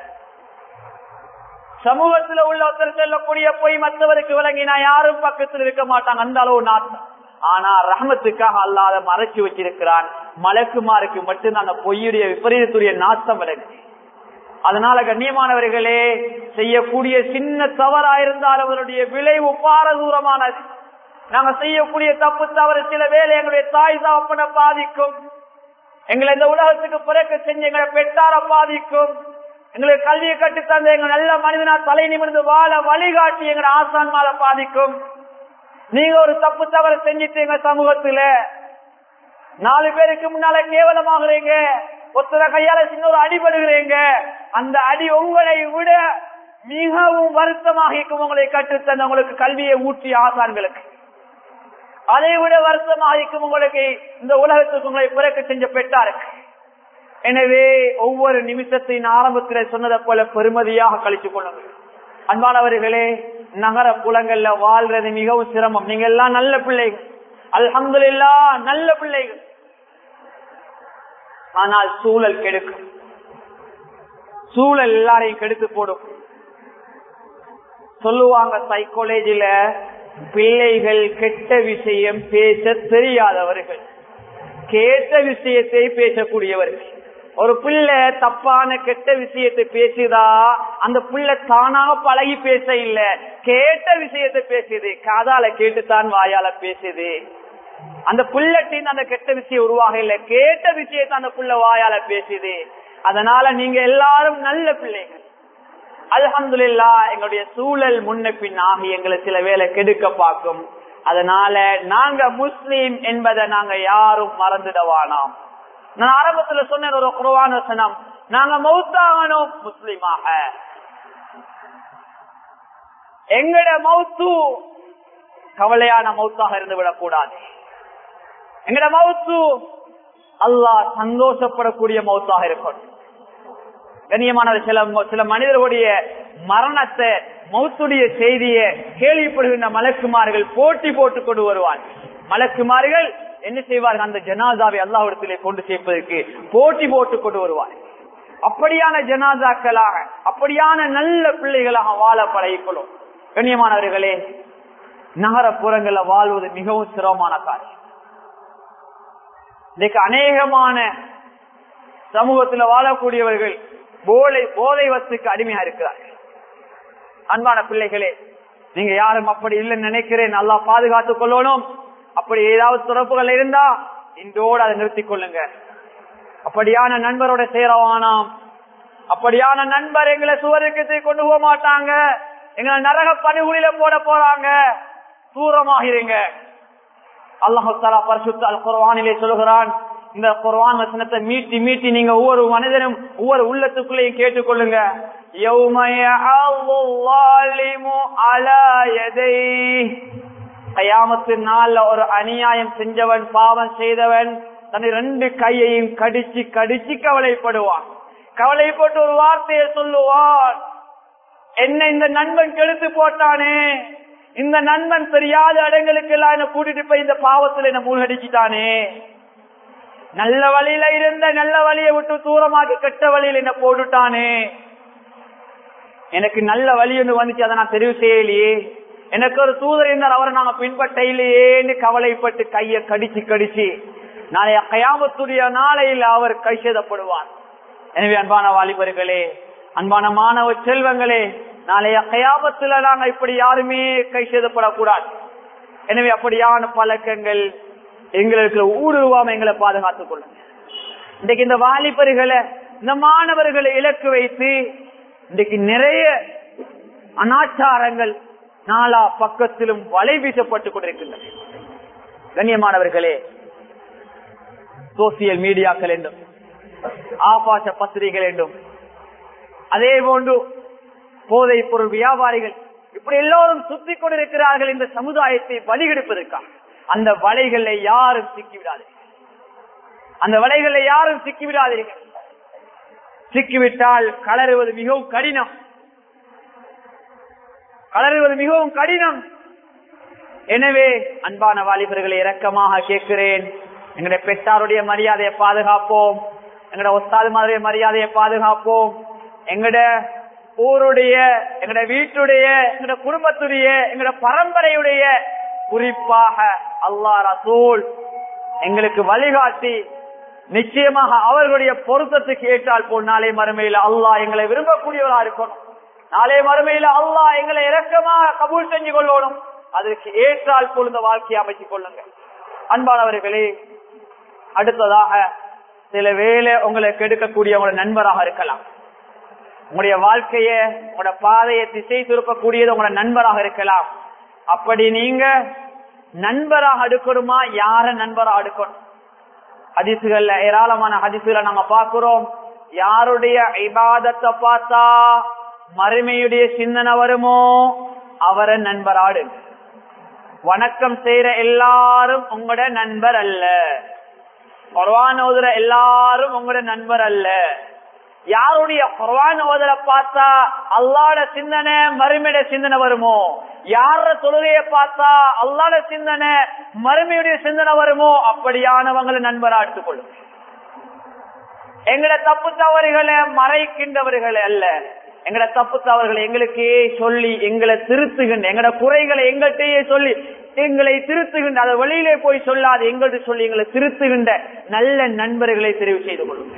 சமூகத்துல உள்ள ஒருத்தர் செல்லக்கூடிய பொய் மற்றவருக்கு விளங்கினா யாரும் பக்கத்தில் இருக்க மாட்டாங்க அந்த அளவு நாத்தம் ஆனா ரஹமத்துக்காக அல்லாத மறைச்சு வச்சிருக்கிறான் மலக்குமாருக்கு மட்டும்தான் அந்த பொய்யுடைய விபரீதத்துடைய நாத்தம் விளங்கு அதனால கண்ணியமானவர்களே செய்யக்கூடிய சின்ன தவறா இருந்தால் அவருடைய விளைவு பாரதூரமானது நாங்க செய்யக்கூடிய தப்பு தவறு சில வேலை எங்களுடைய தாய் தாப்பனை பாதிக்கும் எங்களை இந்த உலகத்துக்கு பிறக்க செஞ்சு எங்களை பெற்றார பாதிக்கும் எங்களுக்கு கல்வியை கட்டு தந்த எங்க நல்ல மனிதனா தலை நிமிர்ந்து வாழ வழிகாட்டி எங்க ஆசான் மேல பாதிக்கும் நீங்க ஒரு தப்பு தவறு செஞ்சுட்டு எங்க சமூகத்துல நாலு பேருக்கு முன்னால கேவலமாகறீங்க ஒருத்தர கையால சின்ன ஒரு அடிபடுகிறீங்க அந்த அடி உங்களை விட மிகவும் வருத்தமாக இருக்கும் உங்களை கற்றுத்தந்த உங்களுக்கு கல்வியை ஊற்றிய ஆசான்களுக்கு அதை விட வருத்தமாக இருக்கும் உங்களுக்கு இந்த உலகத்துக்கு உங்களை பிறக்க செஞ்ச பெற்றாருக்கு எனவே ஒவ்வொரு நிமிஷத்தின் ஆரம்பத்தில் சொன்னதை போல பெருமதியாக கழிச்சு கொள்ளுங்கள் அன்பானவர்களே நகர புலங்கள்ல வாழ்றது மிகவும் சிரமம் நீங்க எல்லாம் நல்ல பிள்ளைகள் அல்ஹம்துலில்லா நல்ல பிள்ளைகள் ஆனால் சூழல் கெடுக்கும் சூழல் எல்லாரையும் கெடுத்து போடும் சொல்லுவாங்க சைக்காலஜில பிள்ளைகள் கெட்ட விஷயம் பேச தெரியாதவர்கள் கேட்ட விஷயத்தை பேசக்கூடியவர்கள் ஒரு பிள்ளை தப்பான கெட்ட விஷயத்தை பேசுதா அந்த பிள்ளை தானாக பழகி பேச இல்ல கேட்ட விஷயத்தை பேசுது காதால கேட்டுத்தான் வாயால பேசுது அந்த புள்ளட்டின் அந்த கெட்ட விஷயம் உருவாக இல்ல கேட்ட விஷயத்தை அந்த புள்ள வாயால பேசுது அதனால நீங்க எல்லாரும் நல்ல பிள்ளைகள் அல்ஹம்துலில்லா எங்களுடைய சூழல் முன்ன பின் ஆகி எங்களை சில வேலை கெடுக்க பார்க்கும் அதனால நாங்க முஸ்லீம் என்பதை நாங்க யாரும் மறந்துடவானாம் நான் ஆரம்பத்துல சொன்ன ஒரு குருவான வசனம் நாங்க மௌத்தாகணும் முஸ்லீமாக எங்கட மௌத்து கவலையான மௌத்தாக இருந்து விடக்கூடாது எங்கட மௌத்து அல்லாஹ் சந்தோஷப்படக்கூடிய மௌத்தாக இருக்கணும் கண்ணியமான சில சில மனிதர்களுடைய மரணத்தை மௌத்துடைய செய்தியை கேள்விப்படுகின்ற மலக்குமார்கள் போட்டி போட்டுக் கொண்டு வருவார் மலக்குமார்கள் என்ன செய்வார்கள் அந்த ஜனாதாவை அல்லாவிடத்திலே கொண்டு சேர்ப்பதற்கு போட்டி போட்டுக் கொண்டு வருவார் அப்படியான ஜனாதாக்களாக அப்படியான நல்ல பிள்ளைகளாக வாழ பழகிக்கொள்ளும் கண்ணியமானவர்களே நகரப்புறங்கள்ல வாழ்வது மிகவும் சிரமமான காரியம் இன்னைக்கு அநேகமான சமூகத்துல வாழக்கூடியவர்கள் போதை போதை வத்துக்கு அடிமையா இருக்கிறார்கள் அன்பான பிள்ளைகளே நீங்க யாரும் அப்படி இல்லைன்னு நினைக்கிறேன் நல்லா பாதுகாத்துக் கொள்ளணும் அப்படி ஏதாவது துறப்புகள் இருந்தா இன்றோடு அதை நிறுத்திக் கொள்ளுங்க அப்படியான நண்பரோட சேரவானாம் அப்படியான நண்பர் எங்களை சுவருக்கு கொண்டு போக மாட்டாங்க எங்களை நரக பணிகுலில போட போறாங்க தூரமாகிறீங்க அல்லாஹு தாலா பரிசுத்த அல் குர்வானிலே சொல்கிறான் இந்த குர்வான் வசனத்தை மீட்டி மீட்டி நீங்க ஒவ்வொரு மனிதனும் ஒவ்வொரு உள்ளத்துக்குள்ளேயும் கேட்டுக்கொள்ளுங்க கயாமத்து நாள்ல ஒரு அநியாயம் செஞ்சவன் பாவம் செய்தவன் தன் ரெண்டு கையையும் கடிச்சு கடிச்சு கவலைப்படுவான் கவலைப்பட்டு ஒரு வார்த்தையை சொல்லுவான் என்ன இந்த நண்பன் கெடுத்து போட்டானே இந்த நண்பன் தெரியாத இடங்களுக்கு எல்லாம் என்ன கூட்டிட்டு போய் இந்த பாவத்துல என்ன மூழ்கடிச்சுட்டானே நல்ல வழியில இருந்த நல்ல வழியை விட்டு தூரமாக்கி கெட்ட வழியில என்ன போட்டுட்டானே எனக்கு நல்ல வழி ஒன்று வந்துச்சு அதை நான் தெரிவு செய்யலையே எனக்கு ஒரு தூதர் இருந்தார் அவரை நாங்க பின்பற்ற இல்லையேன்னு கவலைப்பட்டு கைய கடிச்சு கடிச்சு நாளைய கயாமத்துடைய நாளையில் அவர் கை சேதப்படுவார் எனவே அன்பான வாலிபர்களே அன்பான மாணவ செல்வங்களே நாளைய கயாபத்துல நாங்க இப்படி யாருமே கை சேதப்படக்கூடாது எனவே அப்படியான பழக்கங்கள் எங்களுக்கு ஊடுருவாம எங்களை பாதுகாத்துக் கொள்ளுங்க இன்றைக்கு இந்த வாலிபர்களை இந்த மாணவர்களை இலக்கு வைத்து இன்றைக்கு நிறைய அனாச்சாரங்கள் நாலா பக்கத்திலும் வலை வீசப்பட்டுக் கொண்டிருக்கின்றன கண்ணியமானவர்களே சோசியல் மீடியாக்கள் என்றும் ஆபாச பத்திரிகைகள் என்றும் அதே போன்று போதை பொருள் வியாபாரிகள் இப்படி எல்லோரும் சுத்தி கொண்டிருக்கிறார்கள் இந்த சமுதாயத்தை வழிகெடுப்பதற்காக அந்த வலைகளை யாரும் சிக்கிவிடாதீர்கள் அந்த வலைகளை யாரும் சிக்கிவிடாதீர்கள் சிக்கிவிட்டால் கலருவது மிகவும் கடினம் கலருவது மிகவும் கடினம் எனவே அன்பான வாலிபர்களை இரக்கமாக கேட்கிறேன் எங்களுடைய பெற்றாருடைய மரியாதையை பாதுகாப்போம் எங்களுடைய ஒத்தாதுமாருடைய மரியாதையை பாதுகாப்போம் எங்கட ஊருடைய எங்கட வீட்டுடைய எங்கட குடும்பத்துடைய எங்கட பரம்பரையுடைய குறிப்பாக அல்லா ரசூல் எங்களுக்கு வழிகாட்டி நிச்சயமாக அவர்களுடைய பொருத்தத்துக்கு ஏற்றால் போல் நாளை மறுமையில அல்லாஹ் எங்களை விரும்பக்கூடியவரா இருக்கணும் நாளை மறுமையில அல்லாஹ் எங்களை இரக்கமாக கபூல் செஞ்சு கொள்ளணும் அதற்கு ஏற்றால் போல் இந்த வாழ்க்கையை அமைத்துக் கொள்ளுங்க அன்பானவர்களே அடுத்ததாக சில வேலை உங்களை கெடுக்கக்கூடிய உங்களோட நண்பராக இருக்கலாம் உங்களுடைய வாழ்க்கைய உங்களோட பாதையை திசை திருப்பக்கூடியது உங்களோட நண்பராக இருக்கலாம் அப்படி நீங்க நண்பராக அடுக்கணுமா யார நண்பராக அடுக்கணும் ஹதிசுகள்ல ஏராளமான ஹதிசுகளை நாங்க பாக்குறோம் யாருடைய இபாதத்தை பார்த்தா மறுமையுடைய சிந்தனை வருமோ அவரை நண்பராடு வணக்கம் செய்யற எல்லாரும் உங்களோட நண்பர் அல்ல குர்வான் ஓதுற எல்லாரும் உங்களோட நண்பர் அல்ல யாருடைய குர்வான் ஓதுற பார்த்தா அல்லாட சிந்தனை மறுமையுடைய சிந்தனை வருமோ யார தொழுகைய பார்த்தா அல்லாட சிந்தனை மறுமையுடைய சிந்தனை வருமோ அப்படியானவங்களை நண்பரா எடுத்துக்கொள்ளும் எங்கட தப்பு தவறுகளை மறைக்கின்றவர்கள் அல்ல எங்கட தப்பு தவறுகளை எங்களுக்கே சொல்லி எங்களை திருத்துகின்ற எங்கட குறைகளை எங்கள்கிட்டயே சொல்லி எங்களை திருத்துகின்ற அதை வெளியிலே போய் சொல்லாது எங்கள்கிட்ட சொல்லி எங்களை திருத்துகின்ற நல்ல நண்பர்களை தெரிவு செய்து கொள்ளும்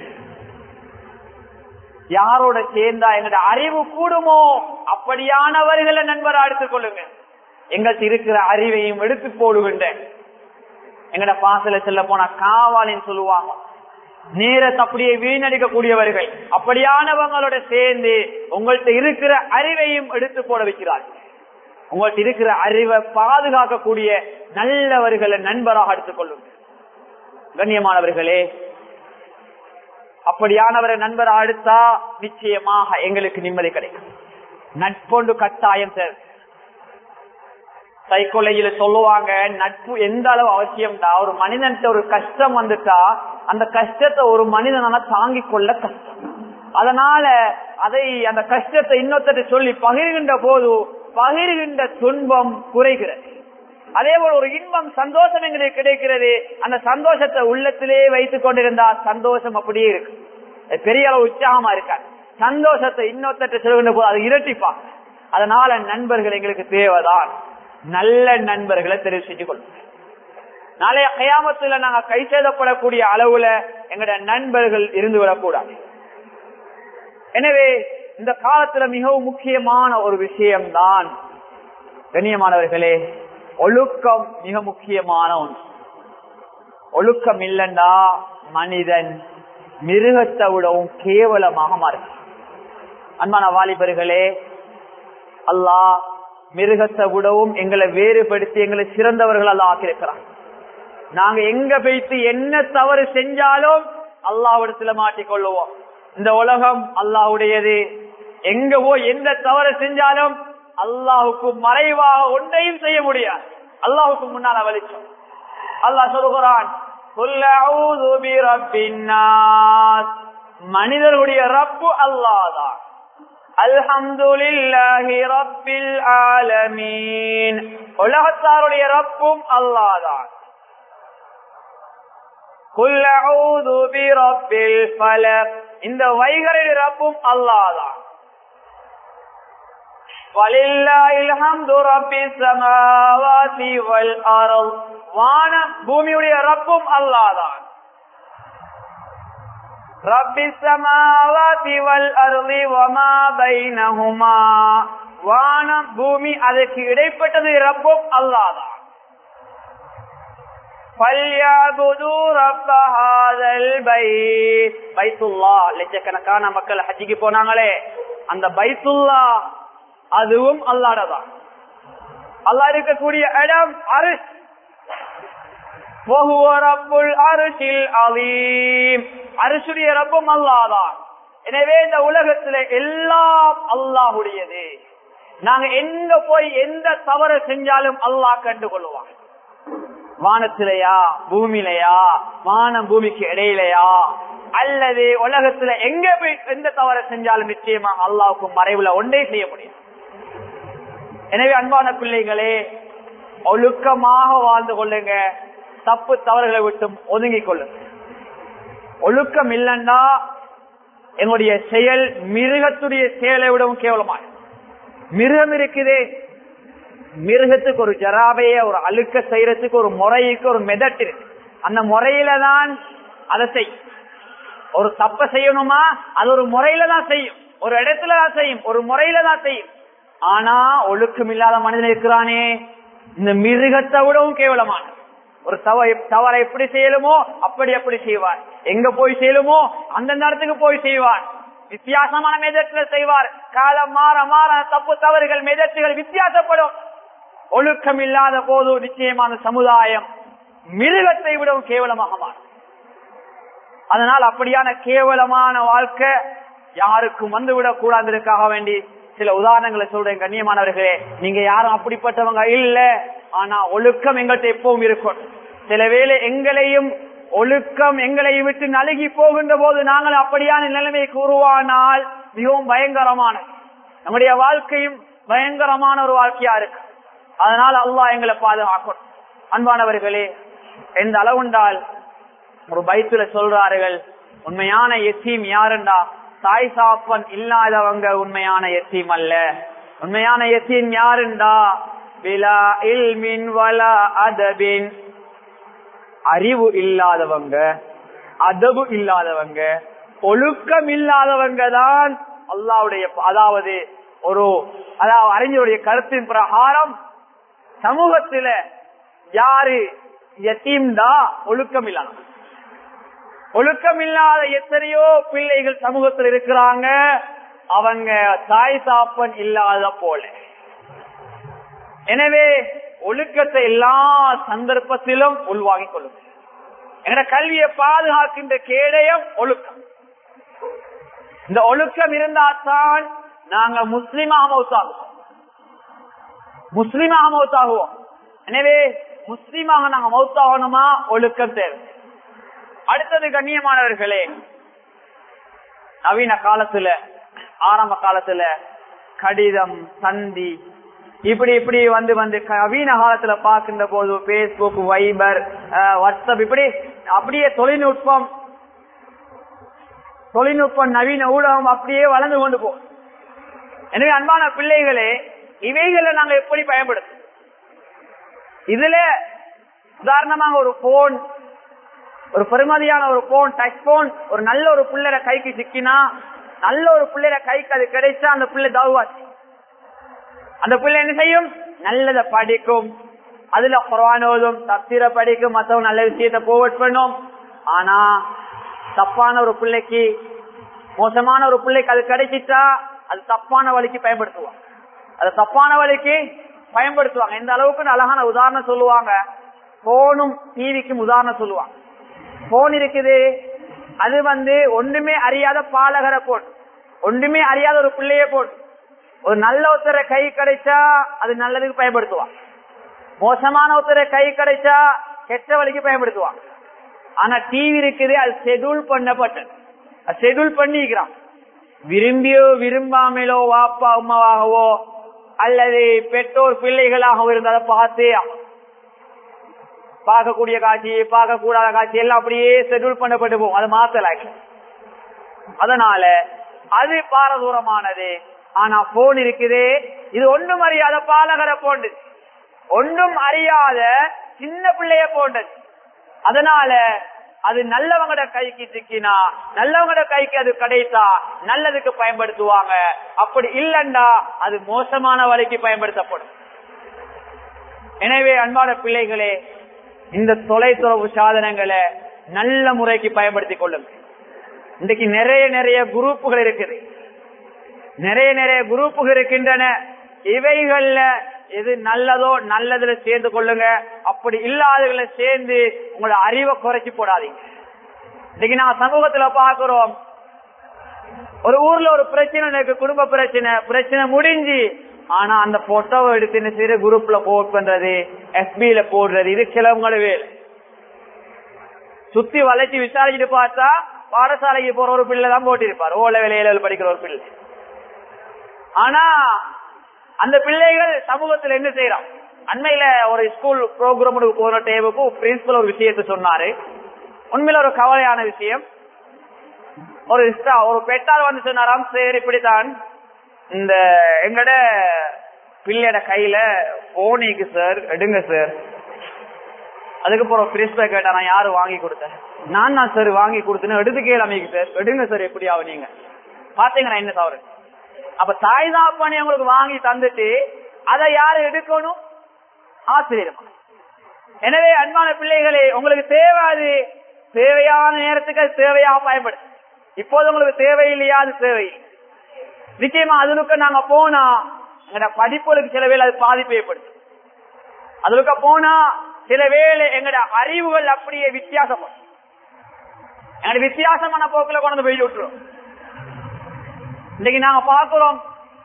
யாரோட சேர்ந்தா எங்கட அறிவு கூடுமோ அப்படியானவர்களை நண்பரா எடுத்துக் கொள்ளுங்க எங்கள்கிட்ட இருக்கிற அறிவையும் எடுத்து போடுகின்ற எங்கட பாசல செல்ல போனா காவாலின்னு சொல்லுவாங்க நேரத்தை அப்படியே வீணடிக்கக்கூடியவர்கள் அப்படியானவங்களோட சேர்ந்து உங்கள்கிட்ட இருக்கிற அறிவையும் எடுத்து போட வைக்கிறார்கள் உங்கள்கிட்ட இருக்கிற அறிவை பாதுகாக்கக்கூடிய நல்லவர்களை நண்பராக எடுத்துக்கொள்ளுங்க கண்ணியமானவர்களே அப்படியானவரை நண்பரை அடுத்தா நிச்சயமாக எங்களுக்கு நிம்மதி கிடைக்கும் நட்பொண்டு கட்டாயம் தேவை சைக்கோலஜில சொல்லுவாங்க நட்பு எந்த அளவு அவசியம் தான் ஒரு மனிதன்கிட்ட ஒரு கஷ்டம் வந்துட்டா அந்த கஷ்டத்தை ஒரு மனிதனால தாங்கிக் கொள்ள கஷ்டம் அதனால அதை அந்த கஷ்டத்தை இன்னொருத்தட்ட சொல்லி பகிர்கின்ற போது பகிர்கின்ற துன்பம் குறைகிறது அதே போல ஒரு இன்பம் சந்தோஷம் எங்களுக்கு கிடைக்கிறது அந்த சந்தோஷத்தை உள்ளத்திலே வைத்துக் கொண்டிருந்தா சந்தோஷம் அப்படியே இருக்கு பெரிய அளவு உற்சாகமா இருக்காது சந்தோஷத்தை இன்னொருத்தட்ட சொல்கின்ற போது அது இரட்டிப்பா அதனால நண்பர்கள் எங்களுக்கு தேவைதான் நல்ல நண்பர்களை தெரிவு செஞ்சு கொள்ளும் நாளைய கயாமத்துல நாங்க கை சேதப்படக்கூடிய அளவுல எங்கட நண்பர்கள் இருந்து விடக்கூடாது எனவே இந்த காலத்துல மிகவும் முக்கியமான ஒரு விஷயம்தான் கண்ணியமானவர்களே ஒழுக்கம் மிக முக்கியமான ஒன்று ஒழுக்கம் இல்லண்டா மனிதன் மிருகத்தை விடவும் கேவலமாக மாறும் அன்பான வாலிபர்களே அல்லாஹ் மிருகத்தை விடவும் எங்களை வேறுபடுத்தி எங்களை சிறந்தவர்கள் ஆக்கியிருக்கிறான் நாங்க எங்க போய்த்து என்ன தவறு செஞ்சாலும் அல்லாவிடத்துல மாட்டிக்கொள்ளுவோம் இந்த உலகம் அல்லாவுடையது எங்க போய் எந்த தவறு செஞ்சாலும் அல்லாஹுக்கு மறைவாக ஒன்றையும் செய்ய முடியாது அல்லாஹுக்கு முன்னால் வலிச்சோம் அல்லாஹ் சொல்லுகிறான் மனிதர்களுடைய ரப்பு அல்லாதான் அல்ஹம்துலில்லாஹி ரப்பில் ஆலமீன் உலகத்தாருடைய ரப்பும் அல்லாதான் குல் அஊது பிரப்பில் ஃபலக் இந்த வைகரின் ரப்பும் அல்லாதான் வலில்லாஹில் ஹம்து ரப்பிஸ் ஸமாவாதி வல் அர்த் வானம் பூமியுடைய ரப்பும் அல்லாதான் ரப்பிஸ் ஸமாவாதி வல் அர்தி வமா பைனஹுமா வானம் பூமி அதற்கு இடைப்பட்டது ரப்பும் அல்லாதான் லட்சக்கணக்கான மக்கள் ஹஜ்ஜிக்கு போனாங்களே அந்த பைத்துல்லா அதுவும் அல்லாடதான் அல்லா இருக்கக்கூடிய இடம் அரிஷ் ரப்புல் அரிசில் அலீம் அரிசுடைய ரப்பும் அல்லாதான் எனவே இந்த உலகத்துல எல்லாம் அல்லாஹுடையது நாங்க எங்க போய் எந்த தவறு செஞ்சாலும் அல்லாஹ் கண்டுகொள்வான் வானத்திலையா பூமியிலையா வானம் பூமிக்கு இடையிலையா அல்லது உலகத்துல எங்க போய் எந்த தவறை செஞ்சாலும் நிச்சயமா அல்லாவுக்கு மறைவுல ஒன்றே செய்ய முடியும் எனவே அன்பான பிள்ளைகளே ஒழுக்கமாக வாழ்ந்து கொள்ளுங்க தப்பு தவறுகளை விட்டும் ஒதுங்கிக் கொள்ளுங்க ஒழுக்கம் இல்லைன்னா என்னுடைய செயல் மிருகத்துடைய செயலை விடவும் கேவலமாக மிருகம் இருக்குதே மிருகத்துக்கு ஒரு ஜராபைய ஒரு அழுக்க செய்யறதுக்கு ஒரு முறைக்கு ஒரு மெதட் இருக்கு அந்த முறையில தான் அதை செய் ஒரு தப்ப செய்யணுமா அது ஒரு முறையில தான் செய்யும் ஒரு இடத்துல தான் செய்யும் ஒரு முறையில தான் செய்யும் ஆனா ஒழுக்கம் இல்லாத மனிதன் இருக்கிறானே இந்த மிருகத்தை விடவும் கேவலமான ஒரு தவ தவறை எப்படி செய்யலுமோ அப்படி அப்படி செய்வார் எங்க போய் செய்யலுமோ அந்த இடத்துக்கு போய் செய்வார் வித்தியாசமான மெதட்டில் செய்வார் காலம் மாற மாற தப்பு தவறுகள் மெதட்டுகள் வித்தியாசப்படும் ஒழுக்கம் இல்லாத போது நிச்சயமான சமுதாயம் மிருகத்தை விடவும் கேவலமாக மாறும் அதனால் அப்படியான கேவலமான வாழ்க்கை யாருக்கும் வந்துவிடக் கூடாததற்காக வேண்டி சில உதாரணங்களை சொல்றேன் கண்ணியமானவர்களே நீங்க யாரும் அப்படிப்பட்டவங்க இல்ல ஆனா ஒழுக்கம் எங்கள்கிட்ட எப்பவும் இருக்கும் சில வேளை எங்களையும் ஒழுக்கம் எங்களை விட்டு நழுகி போகின்ற போது நாங்கள் அப்படியான நிலைமைக்கு உருவானால் மிகவும் பயங்கரமான நம்முடைய வாழ்க்கையும் பயங்கரமான ஒரு வாழ்க்கையா இருக்கு அதனால் அல்லாஹ் எங்களை பாதுகாக்கணும் அன்பானவர்களே எந்த அளவுண்டால் ஒரு பைத்துல சொல்றார்கள் உண்மையான எத்தீம் யாருண்டா தாய் சாப்பன் இல்லாதவங்க உண்மையான எத்தீம் அல்ல உண்மையான எத்தீம் யாருண்டா விலா இல்மின் வலா அதபின் அறிவு இல்லாதவங்க அதபு இல்லாதவங்க ஒழுக்கம் இல்லாதவங்க தான் அல்லாவுடைய அதாவது ஒரு அதாவது அறிஞருடைய கருத்தின் பிரகாரம் சமூகத்துல யாரு எத்தீம்தா ஒழுக்கம் இல்லாத ஒழுக்கம் இல்லாத எத்தனையோ பிள்ளைகள் சமூகத்தில் இருக்கிறாங்க அவங்க தாய் தாப்பன் இல்லாத போல எனவே ஒழுக்கத்தை எல்லா சந்தர்ப்பத்திலும் உள்வாங்கிக் கொள்ளும் எங்க கல்வியை பாதுகாக்கின்ற கேடயம் ஒழுக்கம் இந்த ஒழுக்கம் இருந்தால்தான் நாங்க முஸ்லிமாக மௌத்தாகுவோம் முஸ்லிமாக மௌத்தாகுவோம் எனவே முஸ்லிமாக நாங்க மௌத்தாகணுமா ஒழுக்கம் தேவை அடுத்தது கண்ணியமானவர்களே நவீன காலத்துல ஆரம்ப காலத்துல கடிதம் தந்தி இப்படி இப்படி வந்து வந்து நவீன காலத்துல பார்க்கின்ற போது பேஸ்புக் வைபர் வாட்ஸ்அப் இப்படி அப்படியே தொழில்நுட்பம் தொழில்நுட்பம் நவீன ஊடகம் அப்படியே வளர்ந்து கொண்டு போ எனவே அன்பான பிள்ளைகளே இவைகளை நாங்க எப்படி பயன்படுத்தும் இதுல உதாரணமாக ஒரு போன் ஒரு பெருமதியான ஒரு போன் டச் போன் ஒரு நல்ல ஒரு பிள்ளைற கைக்கு சிக்கினா நல்ல ஒரு பிள்ளைற கைக்கு அது கிடைச்சா அந்த பிள்ளை தவுவாச்சு அந்த பிள்ளை என்ன செய்யும் நல்லதை படிக்கும் அதுல குரானோதும் தப்சீர படிக்கும் மத்தவங்க நல்ல விஷயத்த போவட் பண்ணும் ஆனா தப்பான ஒரு பிள்ளைக்கு மோசமான ஒரு பிள்ளைக்கு அது கிடைச்சிட்டா அது தப்பான வழிக்கு பயன்படுத்துவாங்க அது தப்பான வழிக்கு பயன்படுத்துவாங்க இந்த அளவுக்கு அழகான உதாரணம் சொல்லுவாங்க போனும் டிவிக்கும் உதாரணம் சொல்லுவாங்க போன் இருக்குது அது வந்து ஒண்ணுமே அறியாத பாலகரை போன் ஒண்ணுமே அறியாத ஒரு பிள்ளைய போன் ஒரு நல்ல ஒருத்தரை கை கிடைச்சா அது நல்லதுக்கு பயன்படுத்துவான் மோசமான ஒருத்தரை கை கிடைச்சா கெட்ட வழிக்கு பயன்படுத்துவான் ஆனா டிவி இருக்குது அது ஷெடியூல் பண்ணப்பட்டது அது ஷெடியூல் பண்ணிக்கிறான் விரும்பியோ விரும்பாமலோ வாப்பா அம்மாவாகவோ அல்லது பெற்றோர் பிள்ளைகளாகவோ இருந்ததை பார்த்து பார்க்கக்கூடிய காட்சி பார்க்க கூடாத காட்சி எல்லாம் அப்படியே ஷெடியூல் பண்ணப்பட்டு போகும் அது மாத்தல அதனால அது பாரதூரமானது ஆனா போன் இருக்குது இது ஒன்றும் அறியாத பாலகரை போன்றது ஒன்றும் அறியாத சின்ன பிள்ளைய போன்றது அதனால அது நல்லவங்கட கைக்கு சிக்கினா நல்லவங்கட கைக்கு அது கிடைத்தா நல்லதுக்கு பயன்படுத்துவாங்க அப்படி இல்லண்டா அது மோசமான வழிக்கு பயன்படுத்தப்படும் எனவே அன்பான பிள்ளைகளே இந்த தொலைத்தொடர்பு சாதனங்களை நல்ல முறைக்கு பயன்படுத்திக் கொள்ளுங்க இன்றைக்கு நிறைய நிறைய குரூப்புகள் இருக்குது நிறைய நிறைய குரூப்புகள் இருக்கின்றன இவைகள்ல எது நல்லதோ நல்லதுல சேர்ந்து கொள்ளுங்க அப்படி இல்லாததுல சேர்ந்து உங்களோட அறிவை குறைச்சி போடாதீங்க இன்னைக்கு நாங்க சமூகத்துல பாக்குறோம் ஒரு ஊர்ல ஒரு பிரச்சனை இருக்கு குடும்ப பிரச்சனை பிரச்சனை முடிஞ்சு ஆனா அந்த போட்டோவை எடுத்து என்ன செய்யற குரூப்ல போஸ்ட் பண்றது எஸ்பில போடுறது இது கிளம்புங்கள வேலை சுத்தி வளைச்சு விசாரிச்சுட்டு பார்த்தா பாடசாலைக்கு போற ஒரு பிள்ளை தான் போட்டிருப்பார் ஓல வேலையில படிக்கிற ஒரு பிள்ளை ஆனா அந்த பிள்ளைகள் சமூகத்துல என்ன செய்யறான் அண்மையில ஒரு ஸ்கூல் ப்ரோக்ராமுக்கு போன டேவுக்கு பிரின்சிபல் ஒரு விஷயத்தை சொன்னாரு உண்மையில ஒரு கவலையான விஷயம் ஒரு ஸ்டா- ஒரு பெற்றார் வந்து சொன்னாராம் சரி இப்படித்தான் இந்த எங்கட பிள்ளையோட கையில போனிக்கு சார் எடுங்க சார் அதுக்கப்புறம் பிரின்சிபல் கேட்டா நான் யாரு வாங்கி கொடுத்தேன் நான் தான் சார் வாங்கி கொடுத்தேன்னு எடுத்து கேளாமைக்கு சார் எடுங்க சார் எப்படியாவது நீங்க பாத்தீங்கன்னா என்ன தவறு அப்ப தாய் தாப்பானி உங்களுக்கு வாங்கி தந்துட்டு அதை யாரு எடுக்கணும் ஆசிரியர் எனவே அன்பான பிள்ளைகளே உங்களுக்கு தேவை அது தேவையான நேரத்துக்கு அது தேவையாக பயன்படும் இப்போது உங்களுக்கு தேவையில்லையா அது தேவை நிச்சயமா அதுலுக்கு நாங்க போனா எங்கட படிப்புகளுக்கு சில வேளை அது பாதிப்பு ஏற்படுது அதுலுக்க போனா சில வேளை எங்கட அறிவுகள் அப்படியே வித்தியாசப்படும் எங்கட வித்தியாசமான போக்குல கொண்டு போய் விட்டுரும் இன்னைக்கு நாங்க பாக்குறோம்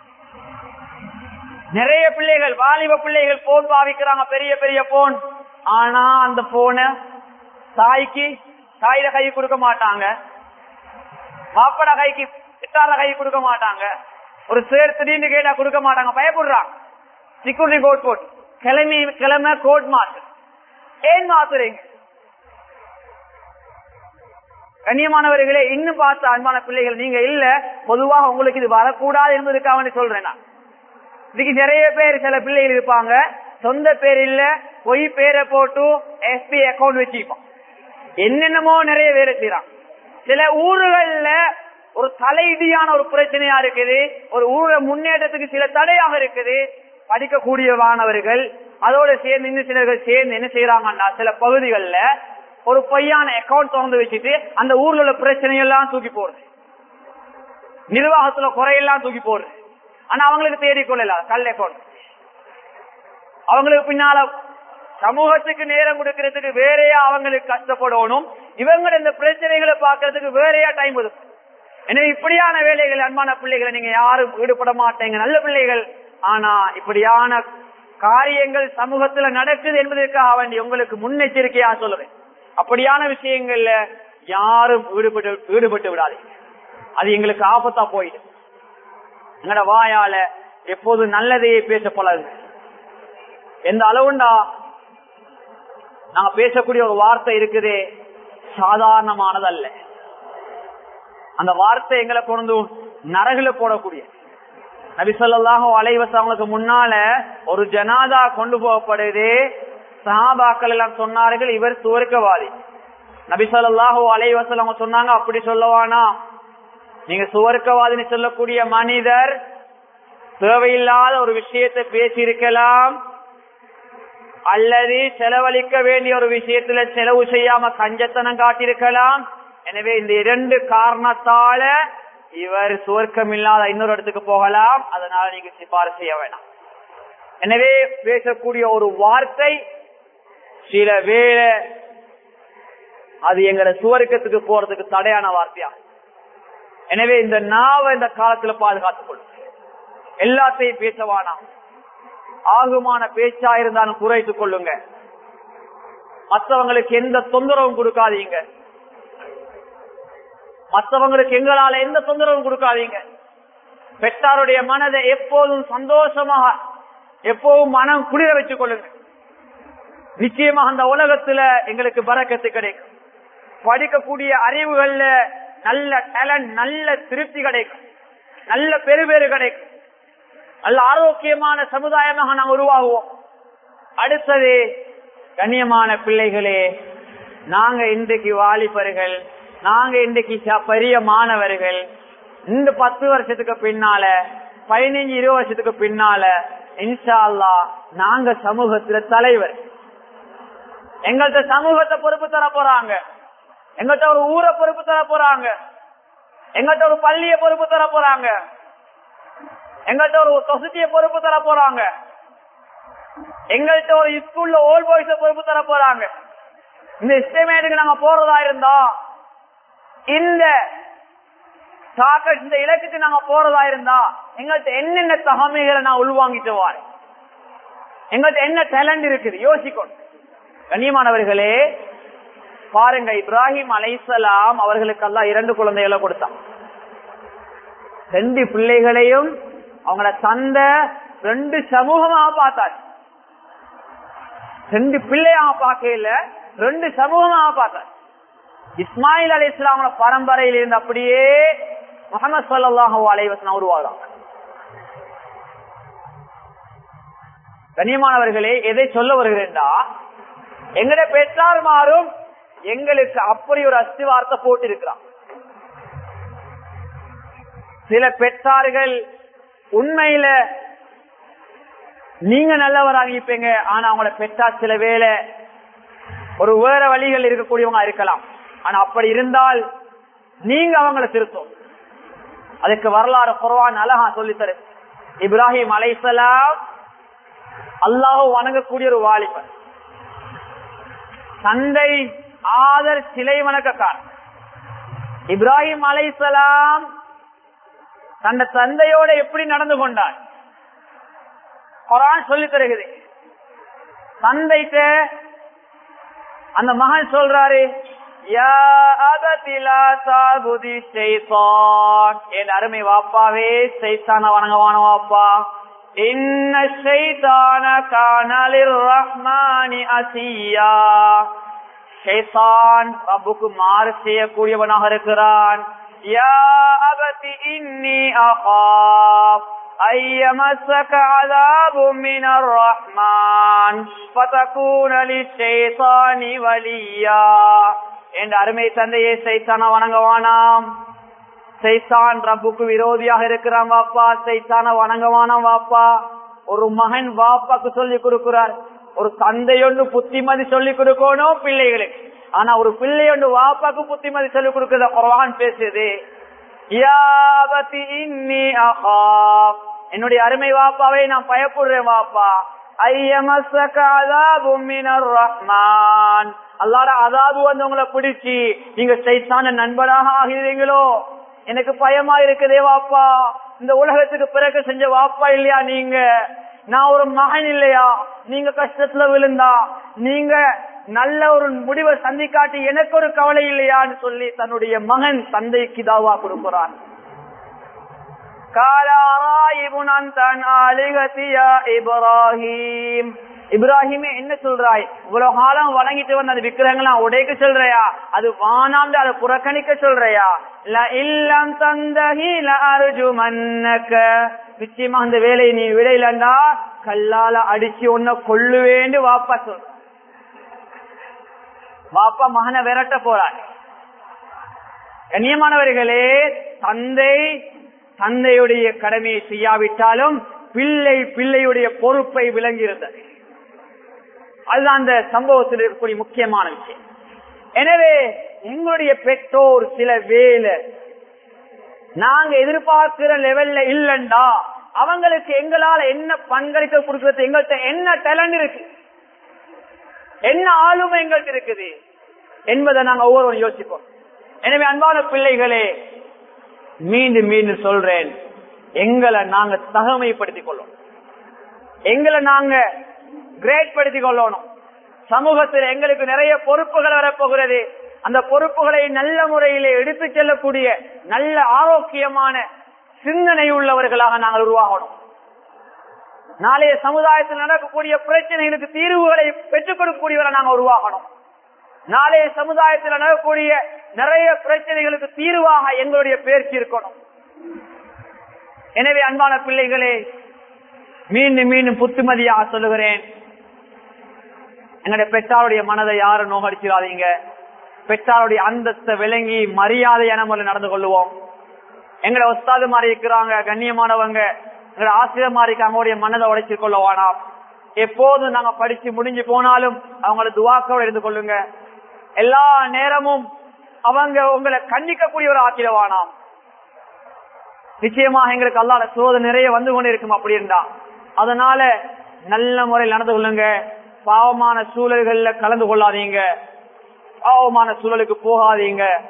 நிறைய பிள்ளைகள் வாலிப பிள்ளைகள் போன் பாவிக்கிறாங்க பெரிய பெரிய போன் ஆனா அந்த போன தாய்க்கு தாயில கை கொடுக்க மாட்டாங்க மாப்பட கைக்கு பிட்டால கை கொடுக்க மாட்டாங்க ஒரு சேர் திடீர்னு கேட்டா கொடுக்க மாட்டாங்க பயப்படுறாங்க செக்யூரிட்டி கோட் போட்டு கிளம்பி கிளம்ப கோட் மாத்து ஏன் மாத்துறீங்க கண்ணியமானவர்களே இன்னும் பார்த்த அன்பான பிள்ளைகள் நீங்க இல்ல பொதுவாக உங்களுக்கு இது வரக்கூடாது என்பதுக்காக சொல்றேன் நான் இதுக்கு நிறைய பேர் சில பிள்ளைகள் இருப்பாங்க சொந்த பேர் இல்ல பொய் பேரை போட்டு எஸ்பி அக்கௌண்ட் வச்சுப்பான் என்னென்னமோ நிறைய பேர் செய்யறான் சில ஊர்கள்ல ஒரு தலையிடியான ஒரு பிரச்சனையா இருக்குது ஒரு ஊர முன்னேற்றத்துக்கு சில தடையாக இருக்குது படிக்கக்கூடிய மாணவர்கள் அதோட சேர்ந்து இன்னும் சிலர்கள் சேர்ந்து என்ன செய்யறாங்கன்னா சில பகுதிகளில் ஒரு பொய்யான அக்கௌண்ட் திறந்து வச்சுட்டு அந்த ஊர்ல உள்ள பிரச்சனையெல்லாம் தூக்கி போடுறது நிர்வாகத்துல குறையெல்லாம் தூக்கி போடுறது ஆனா அவங்களுக்கு தேடிக்கொள்ளல கல் அக்கௌண்ட் அவங்களுக்கு பின்னால சமூகத்துக்கு நேரம் கொடுக்கறதுக்கு வேறையா அவங்களுக்கு கஷ்டப்படணும் இவங்க இந்த பிரச்சனைகளை பாக்குறதுக்கு வேறையா டைம் ஒதுக்கும் எனவே இப்படியான வேலைகள் அன்பான பிள்ளைகளை நீங்க யாரும் ஈடுபட மாட்டீங்க நல்ல பிள்ளைகள் ஆனா இப்படியான காரியங்கள் சமூகத்துல நடக்குது என்பதற்காக வேண்டி உங்களுக்கு முன்னெச்சரிக்கையா சொல்லுவேன் அப்படியான விஷயங்கள்ல யாரும் ஈடுபட்டு ஈடுபட்டு விடாதீங்க அது எங்களுக்கு ஆபத்தா போயிடும் எங்கட வாயால எப்போது நல்லதையே பேச பழகு எந்த அளவுண்டா நாங்க பேசக்கூடிய ஒரு வார்த்தை இருக்குதே சாதாரணமானதல்ல அந்த வார்த்தை எங்களை கொண்டு நரகுல போடக்கூடிய நபிசல்லாஹோ அலைவச அவங்களுக்கு முன்னால ஒரு ஜனாதா கொண்டு போகப்படுது சஹாபாக்கள் எல்லாம் சொன்னார்கள் இவர் சுவர்க்கவாதி நபிசல்லாஹோ அலைவசல் அவங்க சொன்னாங்க அப்படி சொல்லவானா நீங்க சுவர்க்கவாதின்னு சொல்லக்கூடிய மனிதர் தேவையில்லாத ஒரு விஷயத்தை பேசியிருக்கலாம் அல்லது செலவழிக்க வேண்டிய ஒரு விஷயத்துல செலவு செய்யாம கஞ்சத்தனம் காட்டியிருக்கலாம் எனவே இந்த இரண்டு காரணத்தால இவர் சுவர்க்கம் இல்லாத இன்னொரு இடத்துக்கு போகலாம் அதனால நீங்க சிபாரிசு செய்ய வேண்டாம் எனவே பேசக்கூடிய ஒரு வார்த்தை சில வேளை அது எங்கட சுவர்க்கத்துக்கு போறதுக்கு தடையான வார்த்தையா எனவே இந்த நாவை இந்த காலத்துல பாதுகாத்துக் கொள்ளும் எல்லாத்தையும் பேச வேணாம் ஆகுமான பேச்சா இருந்தாலும் குறைத்துக் கொள்ளுங்க மற்றவங்களுக்கு எந்த தொந்தரவும் கொடுக்காதீங்க மற்றவங்களுக்கு எங்களால எந்த தொந்தரவும் கொடுக்காதீங்க பெற்றாருடைய மனதை எப்போதும் சந்தோஷமாக எப்போதும் மனம் குளிர வச்சுக் கொள்ளுங்க நிச்சயமாக அந்த உலகத்துல எங்களுக்கு பறக்கத்து கிடைக்கும் படிக்கக்கூடிய அறிவுகள்ல நல்ல டேலண்ட் நல்ல திருப்தி கிடைக்கும் நல்ல பெருபேறு கிடைக்கும் நல்ல ஆரோக்கியமான சமுதாயமாக நாம் உருவாகுவோம் அடுத்தது கண்ணியமான பிள்ளைகளே நாங்க இன்றைக்கு வாலிபர்கள் நாங்க இன்றைக்கு ச- பெரிய மாணவர்கள் இந்த பத்து வருஷத்துக்கு பின்னால பதினைஞ்சு இருபது வருஷத்துக்கு பின்னால இன்ஷா அல்லாஹ் நாங்க சமூகத்துல தலைவர் எங்கள்கிட்ட சமூகத்தை பொறுப்பு தர போறாங்க எங்கள்கிட்ட ஒரு ஊரை பொறுப்பு தர போறாங்க எங்கள்கிட்ட ஒரு பள்ளிய பொறுப்பு தர போறாங்க எங்கள்கிட்ட ஒரு சொசைட்டிய பொறுப்பு தர போறாங்க எங்கள்கிட்ட ஒரு ஸ்கூல்ல ஓல்ட் பாய்ஸ பொறுப்பு தர போறாங்க இந்த எஸ்டிமேட்டுக்கு நாங்க போறதா இருந்தா இந்த டார்கெட் இந்த இலக்குக்கு நாங்க போறதா இருந்தா எங்கள்கிட்ட என்னென்ன தகமைகளை நான் உள்வாங்கிட்டு வாரேன் எங்கள்கிட்ட என்ன டேலண்ட் இருக்குது யோசிக்கணும் கண்ணியமானவர்களே பாருங்க இப்ராஹிம் அலைசலாம் அவர்களுக்கெல்லாம் இரண்டு குழந்தைகளை கொடுத்தான் ரெண்டு பிள்ளைகளையும் அவங்களோட தந்தை ரெண்டு சமூகமா பார்த்தார் ரெண்டு பிள்ளையா பார்க்கல ரெண்டு சமூகமா பார்த்தார் இஸ்மாயில் அலி இஸ்லாமோட பரம்பரையில் இருந்து அப்படியே முகமது சல்லாஹூ அலைவசனம் உருவாகிறாங்க கண்ணியமானவர்களே எதை சொல்ல வருகிறேன்டா எங்கட பெற்றார் மாறும் எங்களுக்கு அப்படி ஒரு அஸ்திவார்த்தை போட்டு இருக்கிறான் சில பெற்றார்கள் உண்மையில நீங்க நல்லவராக இருப்பீங்க ஆனா அவங்களோட பெற்றார் சில வேலை ஒரு வேற வழிகள் இருக்கக்கூடியவங்க இருக்கலாம் ஆனா அப்படி இருந்தால் நீங்க அவங்களை திருத்தும் அதுக்கு வரலாறு குறவான் அழகா சொல்லித்தரு இப்ராஹிம் அலைசலாம் அல்லாஹ் வணங்கக்கூடிய ஒரு வாலிபன் தந்தை ஆதர் சிலை வணக்கக்கார் இப்ராஹிம் அலைசலாம் தந்த தந்தையோட எப்படி நடந்து கொண்டார் குரான் சொல்லி தருகிறது தந்தைட்ட அந்த மகன் சொல்றாரு யா அபதிலா சாபுதி ஷைத்தான் என் அருமை வாப்பாவே சைத்தான வணங்கவான வாப்பா இன்ன ஷைத்தான கானலிர் ரஹ்மானி அசியா ஷைத்தான் ரப்புக்கு மாறு செய்யக்கூடியவனாக இருக்கிறான் யா அபதி இன்னி அகாப் أن يمسك عذاب من الرحمن فتكون للشيطان وليا என்ற அருமை தந்தையே சைத்தான வணங்கவானாம் சைத்தான் ரப்புக்கு விரோதியாக இருக்கிறான் வாப்பா சைத்தான வணங்கவானாம் வாப்பா ஒரு மகன் வாப்பாக்கு சொல்லி கொடுக்கிறார் ஒரு தந்தையொன்று புத்திமதி சொல்லி கொடுக்கணும் பிள்ளைகளுக்கு ஆனா ஒரு பிள்ளையொன்று வாப்பாக்கு புத்திமதி சொல்லி கொடுக்கிறத குரான் பேசுது யாபதி இன்னி அகாப் என்னுடைய அருமை வாப்பாவை நான் பயப்படுறேன் வாப்பா ரஹ்மான் அல்லாட அதாபு வந்து உங்களை பிடிச்சி நீங்க சைத்தான நண்பனாக ஆகிறீங்களோ எனக்கு பயமா இருக்குதே வாப்பா இந்த உலகத்துக்கு பிறகு செஞ்ச வாப்பா இல்லையா நீங்க நான் ஒரு மகன் இல்லையா நீங்க கஷ்டத்துல விழுந்தா நீங்க நல்ல ஒரு முடிவை சந்திக்காட்டி எனக்கு ஒரு கவலை இல்லையான்னு சொல்லி தன்னுடைய மகன் தந்தைக்கு தாவா கொடுக்கிறான் இப்ராஹிம் இப்ராஹிமே என்ன சொல்றாய் இவ்வளவு காலம் வணங்கிட்டு வந்த அந்த விக்கிரகங்களாம் உடைக்க சொல்றையா அது வானாண்டு அதை புறக்கணிக்க சொல்றையா இல்லம் தந்தகி அருஜு மன்னக்க நிச்சயமா அந்த வேலையை நீ விடையிலண்டா கல்லால அடிச்சு உன்ன கொள்ளுவேண்டு வாப்பா சொல் வாப்பா மகனை விரட்ட போறார் கண்ணியமானவர்களே தந்தை தந்தையுடைய கடமையை செய்யாவிட்டாலும் பிள்ளை பிள்ளையுடைய பொறுப்பை விளங்கியிருந்தது அதுதான் அந்த சம்பவத்தில் இருக்கக்கூடிய முக்கியமான விஷயம் எனவே எங்களுடைய பெற்றோர் சில வேலை நாங்க எதிர்பார்க்கிற லெவல்ல இல்லண்டா அவங்களுக்கு எங்களால என்ன பங்களிக்க கொடுக்கறது எங்கள்கிட்ட என்ன டேலண்ட் இருக்கு என்ன ஆளுமை எங்கள்கிட்ட இருக்குது என்பதை நாங்க ஒவ்வொருவரும் யோசிப்போம் எனவே அன்பான பிள்ளைகளே மீண்டும் மீண்டும் சொல்றேன் எங்களை நாங்க தகமைப்படுத்திக் கொள்ளணும் எங்களை நாங்க கிரேட் படுத்திக் கொள்ளணும் சமூகத்தில் எங்களுக்கு நிறைய பொறுப்புகள் வரப்போகிறது அந்த பொறுப்புகளை நல்ல முறையிலே எடுத்து செல்லக்கூடிய நல்ல ஆரோக்கியமான சிந்தனை உள்ளவர்களாக நாங்கள் உருவாகணும் நாளைய சமுதாயத்தில் நடக்கக்கூடிய பிரச்சனைகளுக்கு தீர்வுகளை பெற்றுக் கொடுக்கக்கூடியவரை நாங்கள் உருவாகணும் நாளைய சமுதாயத்தில் நடக்கக்கூடிய நிறைய பிரச்சனைகளுக்கு தீர்வாக எங்களுடைய பேர்ச்சி இருக்கணும் எனவே அன்பான பிள்ளைகளே மீண்டும் மீண்டும் புத்துமதியாக சொல்லுகிறேன் எங்களுடைய பெற்றாருடைய மனதை யாரும் நோகடிச்சிடாதீங்க பெற்றாருடைய அந்தஸ்தை விளங்கி மரியாதையான முறையில் நடந்து கொள்ளுவோம் எங்களை ஒஸ்தாது மாதிரி இருக்கிறாங்க கண்ணியமானவங்க எங்களை ஆசிரியர் மாதிரி அவங்களுடைய மனதை உடைச்சு கொள்ள வேணாம் எப்போதும் நாங்க படிச்சு முடிஞ்சு போனாலும் அவங்கள துவாக்கோட இருந்து கொள்ளுங்க எல்லா நேரமும் அவங்க உங்களை கண்டிக்கக்கூடியவர் ஆக்கிடவானாம் நிச்சயமாக எங்களுக்கு அல்லாத சோதனை நிறைய வந்து கொண்டு இருக்கும் அப்படி இருந்தா அதனால நல்ல முறையில் நடந்து கொள்ளுங்க பாவமான சூழல்கள்ல கலந்து கொள்ளாதீங்க பாவமான சூழலுக்கு போகாதீங்க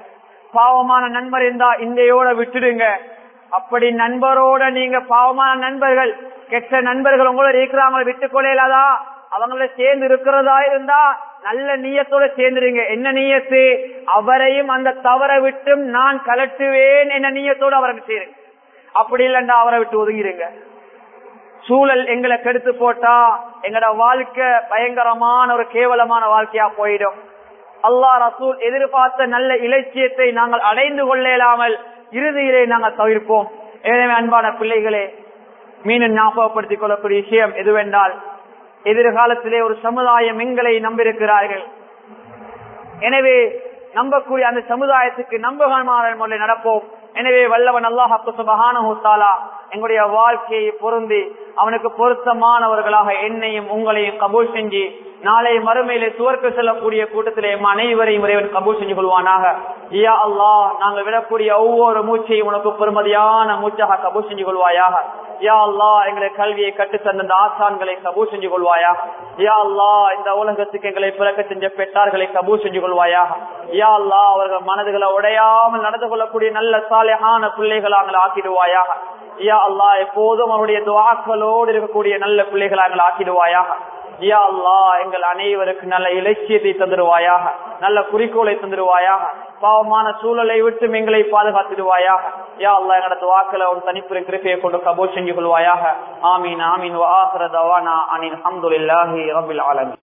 பாவமான நண்பர் இருந்தா இந்தையோட விட்டுடுங்க அப்படி நண்பரோட நீங்க பாவமான நண்பர்கள் கெட்ட நண்பர்கள் உங்களோட இருக்கிறாங்கள விட்டு கொள்ளையிலாதா அவங்கள சேர்ந்து இருக்கிறதா இருந்தா நல்ல நீயத்தோட சேர்ந்துருங்க என்ன நீயத்து அவரையும் அந்த தவறை விட்டும் நான் கலட்டுவேன் என்ன நீயத்தோட அவருக்கு சேருங்க அப்படி இல்லைண்டா அவரை விட்டு ஒதுங்கிருங்க சூழல் எங்களை கெடுத்து போட்டா எங்கட வாழ்க்கை பயங்கரமான ஒரு கேவலமான வாழ்க்கையா போயிடும் அல்லா ரசூல் எதிர்பார்த்த நல்ல இலட்சியத்தை நாங்கள் அடைந்து கொள்ளலாமல் இறுதியிலே நாங்கள் தவிர்ப்போம் எனவே அன்பான பிள்ளைகளே மீண்டும் ஞாபகப்படுத்திக் கொள்ளக்கூடிய விஷயம் எதுவென்றால் எதிர்காலத்திலே ஒரு சமுதாயம் எங்களை நம்பியிருக்கிறார்கள் எனவே நம்பக்கூடிய அந்த சமுதாயத்துக்கு நம்பகமான முறையில் நடப்போம் எனவே வல்லவன் அல்லாஹு சுபஹானஹூத்தாலா எங்களுடைய வாழ்க்கையை பொருந்தி அவனுக்கு பொருத்தமானவர்களாக என்னையும் உங்களையும் கபூல் செஞ்சு நாளை மறுமையிலே சுவர்க்க செல்லக்கூடிய கூட்டத்திலே எம் அனைவரையும் இறைவன் கபூல் செஞ்சு கொள்வானாக யா அல்லாஹ் நாங்கள் விடக்கூடிய ஒவ்வொரு மூச்சையும் உனக்கு பெருமதியான மூச்சாக கபூல் செஞ்சு கொள்வாயாக யா அல்லா எங்களை கல்வியை கட்டு தந்த ஆசான்களை கபூல் செஞ்சு கொள்வாயா யா அல்லா இந்த உலகத்துக்கு எங்களை பிறக்க செஞ்ச பெற்றார்களை கபூல் செஞ்சு கொள்வாயாக யா அல்லா அவர்கள் மனதுகளை உடையாமல் நடந்து கொள்ளக்கூடிய நல்ல சாலையான பிள்ளைகளாக ஆக்கிடுவாயாக யா அல்லா எப்போதும் அவருடைய துவாக்களோடு இருக்கக்கூடிய நல்ல பிள்ளைகளாக ஆக்கிடுவாயாக யா அல்லா எங்கள் அனைவருக்கு நல்ல இலட்சியத்தை தந்துடுவாயாக நல்ல குறிக்கோளை தந்துடுவாயாக பாவமான சூழலை விட்டு எங்களை பாதுகாத்துடுவாயாக யா அல்லா எங்களோட துவாக்களை ஒரு தனிப்புற கிருப்பையை கொண்டு கபூல் செஞ்சு கொள்வாயாக ஆமீன் ஆமீன் வாஹர தவானா அனில் அஹமதுல்லாஹி ரபில் ஆலமி